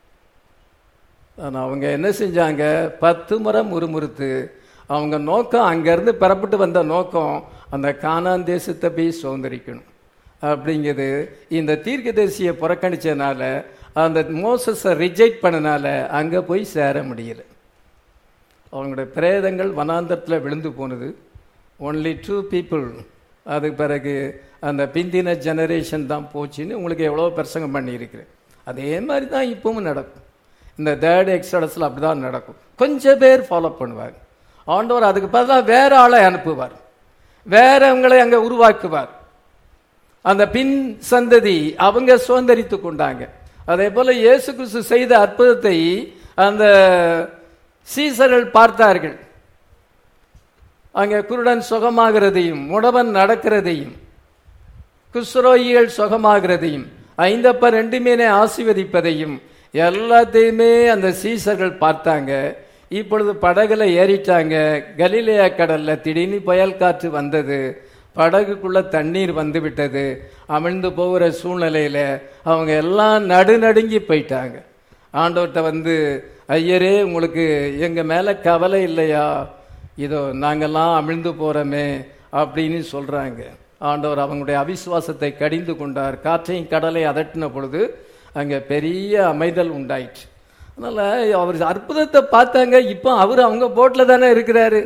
Speaker 1: ஆனால் அவங்க என்ன செஞ்சாங்க பத்து முறை முறுமுறுத்து அவங்க நோக்கம் அங்கேருந்து பெறப்பட்டு வந்த நோக்கம் அந்த கானான் தேசத்தை போய் சுதந்திரிக்கணும் அப்படிங்கிறது இந்த தீர்க்கதரிசியை புறக்கணிச்சதுனால அந்த மோசஸை ரிஜெக்ட் பண்ணனால அங்கே போய் சேர முடியல அவங்களுடைய பிரேதங்கள் வனாந்தரத்தில் விழுந்து போனது ஒன்லி டூ பீப்புள் அதுக்கு பிறகு அந்த பிந்தின ஜெனரேஷன் தான் போச்சுன்னு உங்களுக்கு எவ்வளோ பிரசங்கம் பண்ணியிருக்கிறேன் அதே மாதிரி தான் இப்பவும் நடக்கும் இந்த தேர்ட் எக்ஸடஸில் அப்படி தான் நடக்கும் கொஞ்சம் பேர் ஃபாலோ பண்ணுவாங்க ஆண்டவர் அதுக்கு பதிலாக வேற ஆளை அனுப்புவார் வேறவங்களை அங்கே உருவாக்குவார் அந்த பின் சந்ததி அவங்க சுதந்திரித்து கொண்டாங்க அதே போல இயேசு கிறிஸ்து செய்த அற்புதத்தை அந்த சீசர்கள் பார்த்தார்கள் அங்கே குருடன் சுகமாகிறதையும் முடவன் நடக்கிறதையும் குஸ்ரோகிகள் சுகமாகிறதையும் ஐந்தப்ப ரெண்டு மீனை ஆசீர்வதிப்பதையும் எல்லாத்தையுமே அந்த சீசர்கள் பார்த்தாங்க இப்பொழுது படகுல ஏறிட்டாங்க கலிலேயா கடல்ல திடீர்னு புயல் காற்று வந்தது படகுக்குள்ள தண்ணீர் வந்து விட்டது அமிழ்ந்து போகிற சூழ்நிலையில அவங்க எல்லாம் நடுநடுங்கி போயிட்டாங்க ஆண்டவர்கிட்ட வந்து ஐயரே உங்களுக்கு எங்க மேல கவலை இல்லையா இதோ நாங்கெல்லாம் அமிழ்ந்து போறோமே அப்படின்னு சொல்றாங்க ஆண்டவர் அவங்களுடைய அவிசுவாசத்தை கடிந்து கொண்டார் காற்றையும் கடலை அதட்டின பொழுது அங்க பெரிய அமைதல் உண்டாயிற்று அதனால அவர் அற்புதத்தை பார்த்தாங்க இப்போ அவர் அவங்க போட்ல தானே இருக்கிறாரு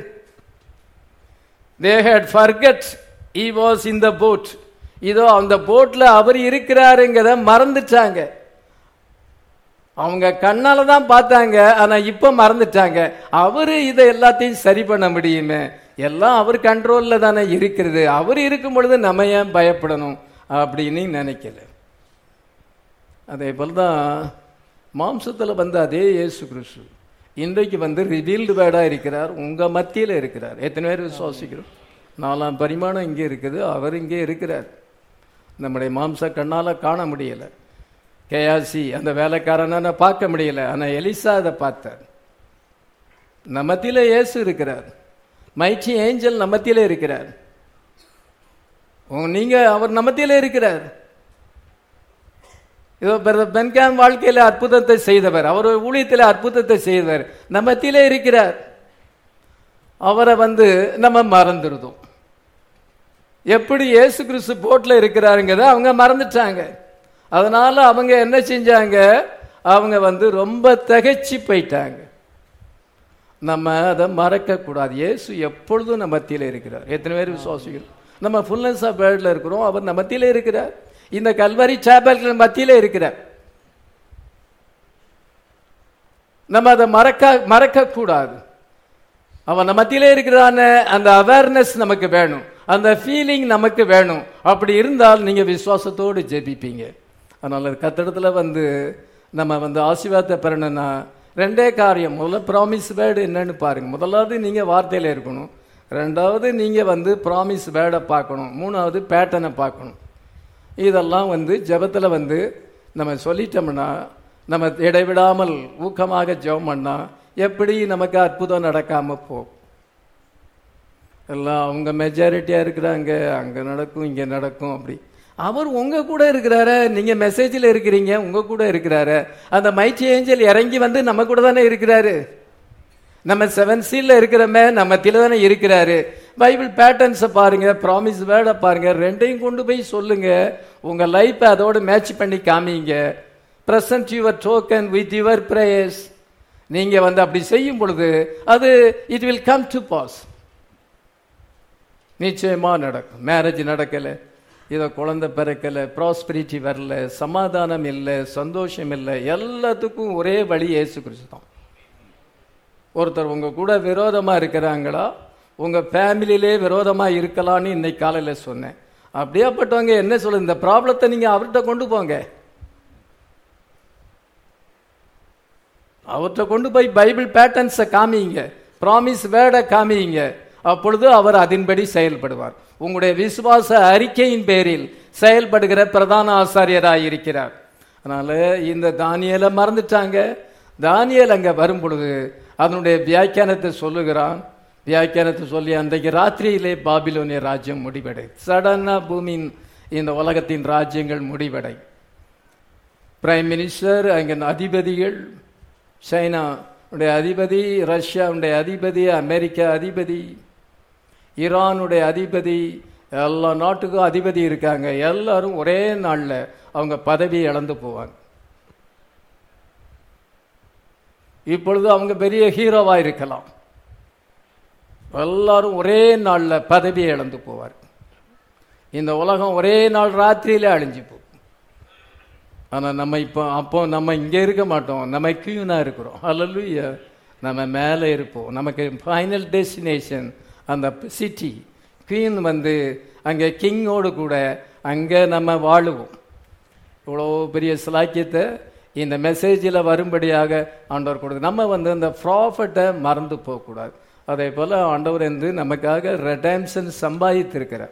Speaker 1: they had forgot he was in the boat இதோ அந்த போட்ல அவர் இருக்கிறாருங்கிறத மறந்துட்டாங்க அவங்க கண்ணால தான் பார்த்தாங்க ஆனா இப்ப மறந்துட்டாங்க அவரு இதை எல்லாத்தையும் சரி பண்ண முடியுமே எல்லாம் அவர் கண்ட்ரோலில் தானே இருக்கிறது அவர் இருக்கும் பொழுது நம்ம ஏன் பயப்படணும் அப்படின்னு நினைக்கல அதே போல தான் மாம்சத்தில் வந்த அதே இயேசு கிறிஸ்து இன்றைக்கு வந்து ரிவீல்டு வேர்டாக இருக்கிறார் உங்கள் மத்தியில் இருக்கிறார் எத்தனை பேர் விசுவாசிக்கிறோம் நாலாம் பரிமாணம் இங்கே இருக்குது அவர் இங்கே இருக்கிறார் நம்முடைய மாம்ச கண்ணால் காண முடியல கேயாசி அந்த வேலைக்காரனை பார்க்க முடியல ஆனால் எலிசா அதை பார்த்தார் நம்மத்தில இயேசு இருக்கிறார் மைச்சி ஏஞ்சல் நம்மத்திலே இருக்கிறார் உங்க- நீங்க அவர் நம்மத்திலே இருக்கிறார் இதோ பிரதர் பென்காம் வாழ்க்கையில அற்புதத்தை செய்தவர் அவர் ஊழியத்தில் அற்புதத்தை செய்தவர் நம்மத்திலே இருக்கிறார் அவரை வந்து நம்ம மறந்துருதோம் எப்படி இயேசு கிறிஸ்து போட்ல இருக்கிறாருங்கிறத அவங்க மறந்துட்டாங்க அதனால அவங்க என்ன செஞ்சாங்க அவங்க வந்து ரொம்ப திகைச்சு போயிட்டாங்க நம்ம அதை மறக்க கூடாது இயேசு எப்பொழுதும் நம்ம மத்தியில இருக்கிறார் எத்தனை பேர் விசுவாசிக்கிறோம் நம்ம ஃபுல்னஸ் ஆஃப் வேர்ல்ட்ல இருக்கிறோம் அவர் நம்ம மத்தியில இருக்கிறார் இந்த கல்வரி சாப்பல்கள் மத்தியில இருக்கிறார் நம்ம அதை மறக்க மறக்க கூடாது அவன் நம்ம மத்தியிலே இருக்கிறான அந்த அவேர்னஸ் நமக்கு வேணும் அந்த ஃபீலிங் நமக்கு வேணும் அப்படி இருந்தால் நீங்க விசுவாசத்தோடு ஜெபிப்பீங்க அதனால கத்திடத்துல வந்து நம்ம வந்து ஆசீர்வாதத்தை பெறணும்னா ரெண்டே காரியம் முதல்ல ப்ராமிஸ் வேர்டு என்னன்னு பாருங்க முதலாவது நீங்க வார்த்தையில இருக்கணும் ரெண்டாவது நீங்க வந்து ப்ராமிஸ் வேர்டை பார்க்கணும் மூணாவது பேட்டர்னை பார்க்கணும் இதெல்லாம் வந்து ஜெபத்துல வந்து நம்ம சொல்லிட்டோம்னா நம்ம இடைவிடாமல் ஊக்கமாக ஜெபம் பண்ணா எப்படி நமக்கு அற்புதம் நடக்காம போகும் எல்லாம் அவங்க மெஜாரிட்டியா இருக்கிறாங்க அங்க நடக்கும் இங்க நடக்கும் அப்படி அவர் உங்க கூட இருக்கிறாரு நீங்க மெசேஜில் இருக்கிறீங்க உங்க கூட இருக்கிறாரு அந்த மைச்சி ஏஞ்சல் இறங்கி வந்து நம்ம கூட தானே இருக்கிறாரு நம்ம செவன் சீல்ல இருக்கிறோமே நம்ம தானே இருக்கிறாரு பைபிள் பேட்டர்ன்ஸை பாருங்க ப்ராமிஸ் வேர்டை பாருங்க ரெண்டையும் கொண்டு போய் சொல்லுங்க உங்க லைஃப்பை அதோட மேட்ச் பண்ணி காமிங்க present your token with your prayers நீங்க வந்து அப்படி செய்யும் பொழுது அது it will come to pass நிச்சயமா நடக்கும் மேரேஜ் நடக்கல இதை குழந்தை பிறக்கல ப்ராஸ்பரிட்டி வரல சமாதானம் இல்லை சந்தோஷம் இல்லை எல்லாத்துக்கும் ஒரே வழி இயேசு கிறிஸ்து தான் ஒருத்தர் உங்க கூட விரோதமா இருக்கிறாங்களா உங்க ஃபேமிலியிலே விரோதமா இருக்கலாம்னு இன்னைக்கு காலையில சொன்னேன் அப்படியாப்பட்டவங்க என்ன சொல்லுங்க இந்த ப்ராப்ளத்தை நீங்க அவர்கிட்ட கொண்டு போங்க அவர்கிட்ட கொண்டு போய் பைபிள் பேட்டர்ன்ஸை காமிங்க ப்ராமிஸ் வேர்டை காமிங்க அப்பொழுது அவர் அதன்படி செயல்படுவார் உங்களுடைய விசுவாச அறிக்கையின் பேரில் செயல்படுகிற பிரதான ஆசாரியராய் இருக்கிறார் அதனால இந்த தானியலை மறந்துட்டாங்க தானியல் அங்க வரும் பொழுது அதனுடைய வியாக்கியானத்தை சொல்லுகிறான் வியாக்கியானத்தை சொல்லி அன்றைக்கு ராத்திரியிலே பாபிலோனிய ராஜ்யம் முடிவடை சடனா பூமியின் இந்த உலகத்தின் ராஜ்யங்கள் முடிவடை பிரைம் மினிஸ்டர் அங்கே அதிபதிகள் சைனா உடைய அதிபதி ரஷ்யாவுடைய அதிபதி அமெரிக்கா அதிபதி ஈரானுடைய அதிபதி எல்லா நாட்டுக்கும் அதிபதி இருக்காங்க எல்லாரும் ஒரே நாள்ல அவங்க பதவி இழந்து போவாங்க இப்பொழுது அவங்க பெரிய ஹீரோவா இருக்கலாம் எல்லாரும் ஒரே நாள்ல பதவி இழந்து போவார் இந்த உலகம் ஒரே நாள் ராத்திரியில அழிஞ்சு போகும் ஆனா நம்ம இப்போ அப்போ நம்ம இங்க இருக்க மாட்டோம் நம்ம கியூனா இருக்கிறோம் அல்லலுயா நம்ம மேலே இருப்போம் நமக்கு ஃபைனல் டெஸ்டினேஷன் அந்த சிட்டி குயின் வந்து அங்கே கிங்கோடு கூட அங்கே நம்ம வாழுவோம் இவ்வளோ பெரிய சிலாக்கியத்தை இந்த மெசேஜில் வரும்படியாக ஆண்டவர் கொடுத்து நம்ம வந்து இந்த ப்ராஃபட்டை மறந்து போகக்கூடாது அதே போல் ஆண்டவர் வந்து நமக்காக ரெடம்ஷன் சம்பாதித்திருக்கிறார்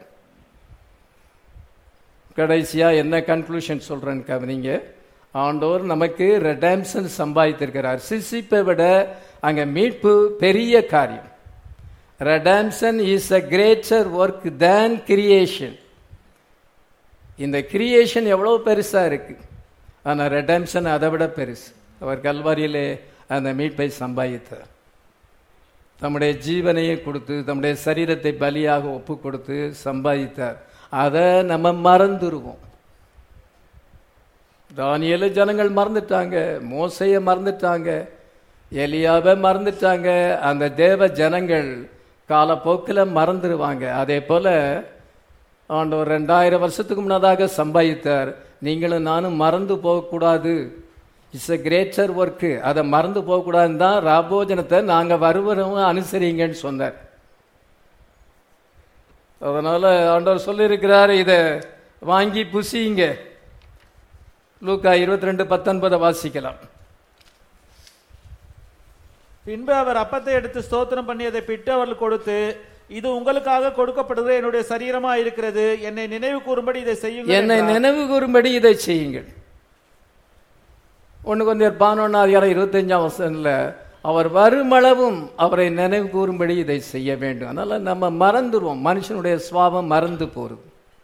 Speaker 1: கடைசியா என்ன கன்க்ளூஷன் சொல்றேன்னு கவனிங்க ஆண்டவர் நமக்கு ரெடம்ஷன் சம்பாதித்திருக்கிறார் சிசிப்பை விட அங்க மீட்பு பெரிய காரியம் redemption is a greater work than creation இந்த கிரியேஷன் எவ்வளவு பெருசா இருக்கு ஆனா ரெடம்ஷன் அதை விட பெருசு அவர் கல்வாரியிலே அந்த மீட்பை சம்பாதித்தார் தம்முடைய ஜீவனையே கொடுத்து தம்முடைய சரீரத்தை பலியாக ஒப்பு கொடுத்து சம்பாதித்தார் அதை நம்ம மறந்துருவோம் தானியல ஜனங்கள் மறந்துட்டாங்க மோசைய மறந்துட்டாங்க எலியாவை மறந்துட்டாங்க அந்த தேவ ஜனங்கள் காலப்போக்கில் மறந்துடுவாங்க அதே போல ஆண்டவர் ரெண்டாயிரம் வருஷத்துக்கு முன்னதாக சம்பாதித்தார் நீங்களும் நானும் மறந்து போகக்கூடாது இட்ஸ் a கிரேட்டர் ஒர்க்கு அதை மறந்து போகக்கூடாதுன்னு தான் ராபோஜனத்தை நாங்கள் வருவரும் அனுசரிங்கன்னு சொன்னார் அதனால ஆண்டவர் சொல்லியிருக்கிறார் இதை வாங்கி புசிங்க லூக்கா இருபத்தி ரெண்டு பத்தொன்பதை வாசிக்கலாம்
Speaker 2: பின்பு அவர் அப்பத்தை எடுத்து ஸ்தோத்திரம் பண்ணி அதை பிட்டு அவர்கள் கொடுத்து இது உங்களுக்காக கொடுக்கப்படுவது என்னுடைய சரீரமா இருக்கிறது என்னை நினைவு கூறும்படி இதை செய்யுங்கள்
Speaker 1: என்னை
Speaker 2: என்றார்.
Speaker 1: நினைவு கூறும்படி இதை செய்யுங்கள் ஒன்று கொஞ்சம் பதினொன்று அதிகாரம் இருபத்தஞ்சாம் வருஷம்ல அவர் வருமளவும் அவரை நினைவு கூறும்படி இதை செய்ய வேண்டும் அதனால நம்ம மறந்துடுவோம் மனுஷனுடைய சுவாபம் மறந்து போறது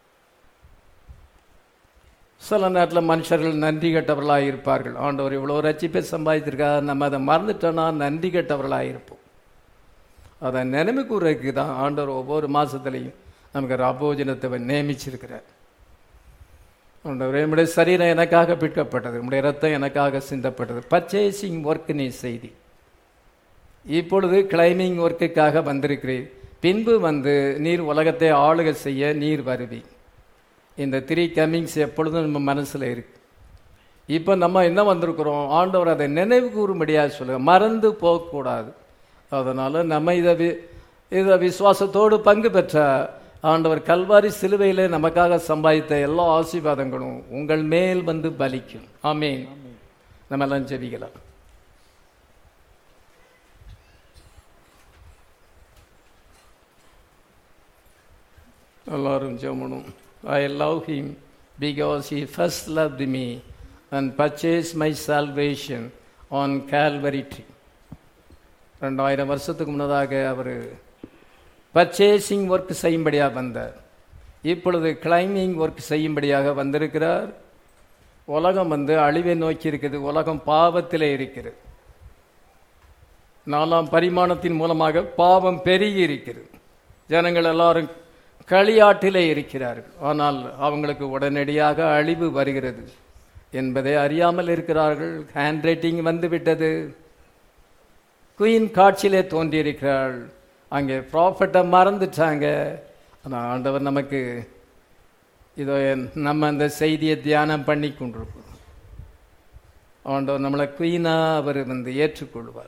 Speaker 1: சில நேரத்தில் மனுஷர்கள் நன்றி கெட்டவர்களாக இருப்பார்கள் ஆண்டவர் இவ்வளோ ரட்சிப்பை சம்பாதித்திருக்கார் நம்ம அதை மறந்துட்டோன்னா நன்றி கெட்டவர்களாக இருப்போம் அதை நினைவு கூறதுக்கு தான் ஆண்டவர் ஒவ்வொரு மாதத்துலையும் நமக்கு ரபோஜனத்தை நியமிச்சிருக்கிறார் ஆண்டவரே நம்முடைய சரீரம் எனக்காக பிற்கப்பட்டது நம்முடைய ரத்தம் எனக்காக சிந்தப்பட்டது பர்ச்சேசிங் ஒர்க் நீ செய்தி இப்பொழுது கிளைமிங் ஒர்க்குக்காக வந்திருக்கிறீர் பின்பு வந்து நீர் உலகத்தை ஆளுகை செய்ய நீர் வருவி இந்த த்ரீ கம்மிங்ஸ் எப்பொழுதும் நம்ம மனசில் இருக்கு இப்போ நம்ம என்ன வந்திருக்கிறோம் ஆண்டவர் அதை நினைவு கூறும்படியாக சொல்லுங்க மறந்து போகக்கூடாது அதனால் நம்ம இதை வி இதை விசுவாசத்தோடு பங்கு பெற்ற ஆண்டவர் கல்வாரி சிலுவையிலே நமக்காக சம்பாதித்த எல்லா ஆசீர்வாதங்களும் உங்கள் மேல் வந்து பலிக்கும் ஆமென் நம்ம எல்லாம் ஜெபிக்கலாம் எல்லாரும் ஜெபணும் I love him because he first loved me and purchase my salvation on Calvary tree ரெண்டாயிரம் வருஷத்துக்கு முன்னதாக அவர் பர்ச்சேசிங் ஒர்க் செய்யும்படியாக வந்தார் இப்பொழுது கிளைமிங் ஒர்க் செய்யும்படியாக வந்திருக்கிறார் உலகம் வந்து அழிவை நோக்கி இருக்குது உலகம் பாவத்திலே இருக்கிறது நாலாம் பரிமாணத்தின் மூலமாக பாவம் பெருகி இருக்கிறது ஜனங்கள் எல்லாரும் களியாட்டிலே இருக்கிறார்கள் ஆனால் அவங்களுக்கு உடனடியாக அழிவு வருகிறது என்பதை அறியாமல் இருக்கிறார்கள் ஹேண்ட் ரைட்டிங் வந்து விட்டது குயின் காட்சியிலே தோன்றியிருக்கிறாள் அங்கே ப்ராஃபட்டை மறந்துட்டாங்க ஆனால் ஆண்டவர் நமக்கு இதோ நம்ம அந்த செய்தியை தியானம் பண்ணி கொண்டிருக்கோம் ஆண்டவர் நம்மளை குயினாக அவர் வந்து ஏற்றுக்கொள்வார்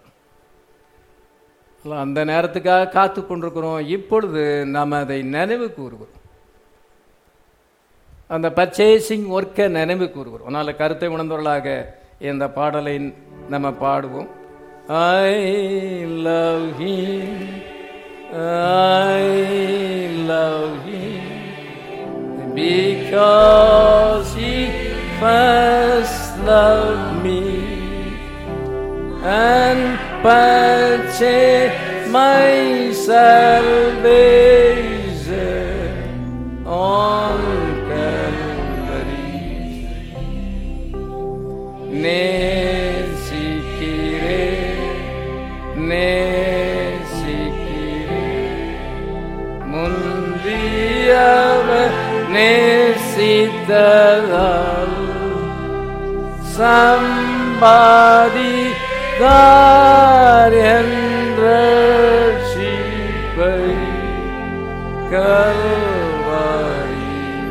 Speaker 1: அந்த நேரத்துக்காக காத்து கொண்டிருக்கிறோம் இப்பொழுது நாம் அதை நினைவு கூறுகிறோம் அந்த பர்ச்சேசிங் ஒர்க்கை நினைவு கூறுகிறோம் அதனால் கருத்தை உணர்ந்தவர்களாக இந்த பாடலை நம்ம பாடுவோம் I love him I love him because he first loved me and purchased my salvation on Calvary. நேசிக்கிறே நேசிக்கிறே முந்தியவ நேசித்ததால் சம்பாதித்தார் என்ற சீப்பை கல்வாரி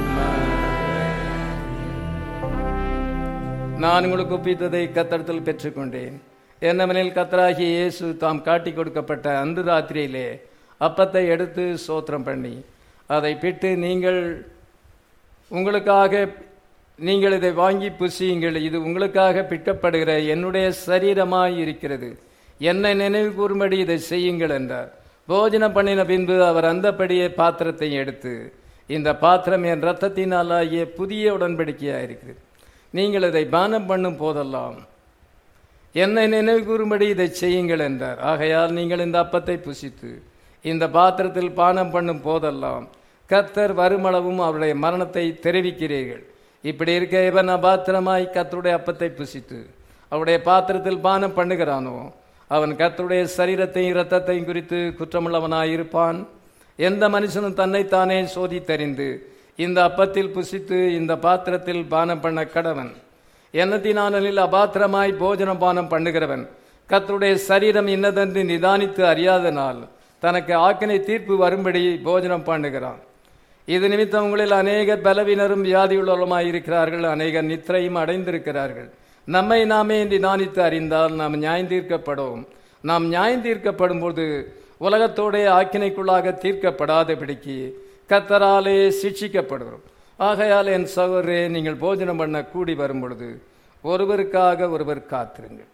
Speaker 1: நான் உங்களுக்கு ஒப்பித்ததை கத்தடத்தில் பெற்றுக்கொண்டேன் என்னவெனில் கத்தராகிய இயேசு தாம் காட்டி கொடுக்கப்பட்ட அன்று ராத்திரியிலே அப்பத்தை எடுத்து சோத்திரம் பண்ணி அதை பிட்டு நீங்கள் உங்களுக்காக நீங்கள் இதை வாங்கி புசியுங்கள் இது உங்களுக்காக பிற்கப்படுகிற என்னுடைய சரீரமாய் இருக்கிறது என்னை நினைவு கூறும்படி இதை செய்யுங்கள் என்றார் போஜனம் பண்ணின பின்பு அவர் அந்தபடியே பாத்திரத்தை எடுத்து இந்த பாத்திரம் என் இரத்தத்தினாலாகிய புதிய உடன்படிக்கையாக இருக்கிறது நீங்கள் இதை பானம் பண்ணும் போதெல்லாம் என்னை நினைவு கூறும்படி இதை செய்யுங்கள் என்றார் ஆகையால் நீங்கள் இந்த அப்பத்தை புசித்து இந்த பாத்திரத்தில் பானம் பண்ணும் போதெல்லாம் கத்தர் வருமளவும் அவருடைய மரணத்தை தெரிவிக்கிறீர்கள் இப்படி இருக்க இவன் அபாத்திரமாய் கத்தருடைய அப்பத்தை புசித்து அவருடைய பாத்திரத்தில் பானம் பண்ணுகிறானோ அவன் கத்தருடைய சரீரத்தையும் இரத்தத்தையும் குறித்து குற்றமுள்ளவனாய் இருப்பான் எந்த மனுஷனும் தன்னைத்தானே சோதித்தறிந்து இந்த அப்பத்தில் புசித்து இந்த பாத்திரத்தில் பானம் பண்ண கடவன் எண்ணத்தினானில் அபாத்திரமாய் போஜனம் பானம் பண்ணுகிறவன் கத்தருடைய சரீரம் இன்னதென்று நிதானித்து அறியாதனால் தனக்கு ஆக்கினை தீர்ப்பு வரும்படி போஜனம் பண்ணுகிறான் இது நிமித்தம் உங்களில் அநேகர் பலவீனரும் வியாதியுள்ளவருமாய் இருக்கிறார்கள் அநேகர் நித்திரையும் அடைந்திருக்கிறார்கள் நம்மை நாமே நிதானித்து அறிந்தால் நாம் நியாயந்தீர்க்கப்படும் நாம் நியாயந்தீர்க்கப்படும் போது உலகத்தோடைய ஆக்கினைக்குள்ளாக தீர்க்கப்படாதபடிக்கு கத்தராலே சிட்சிக்கப்படுகிறோம் ஆகையால் என் சகோதரே நீங்கள் போஜனம் பண்ண கூடி வரும் பொழுது ஒருவருக்காக ஒருவர் காத்திருங்கள்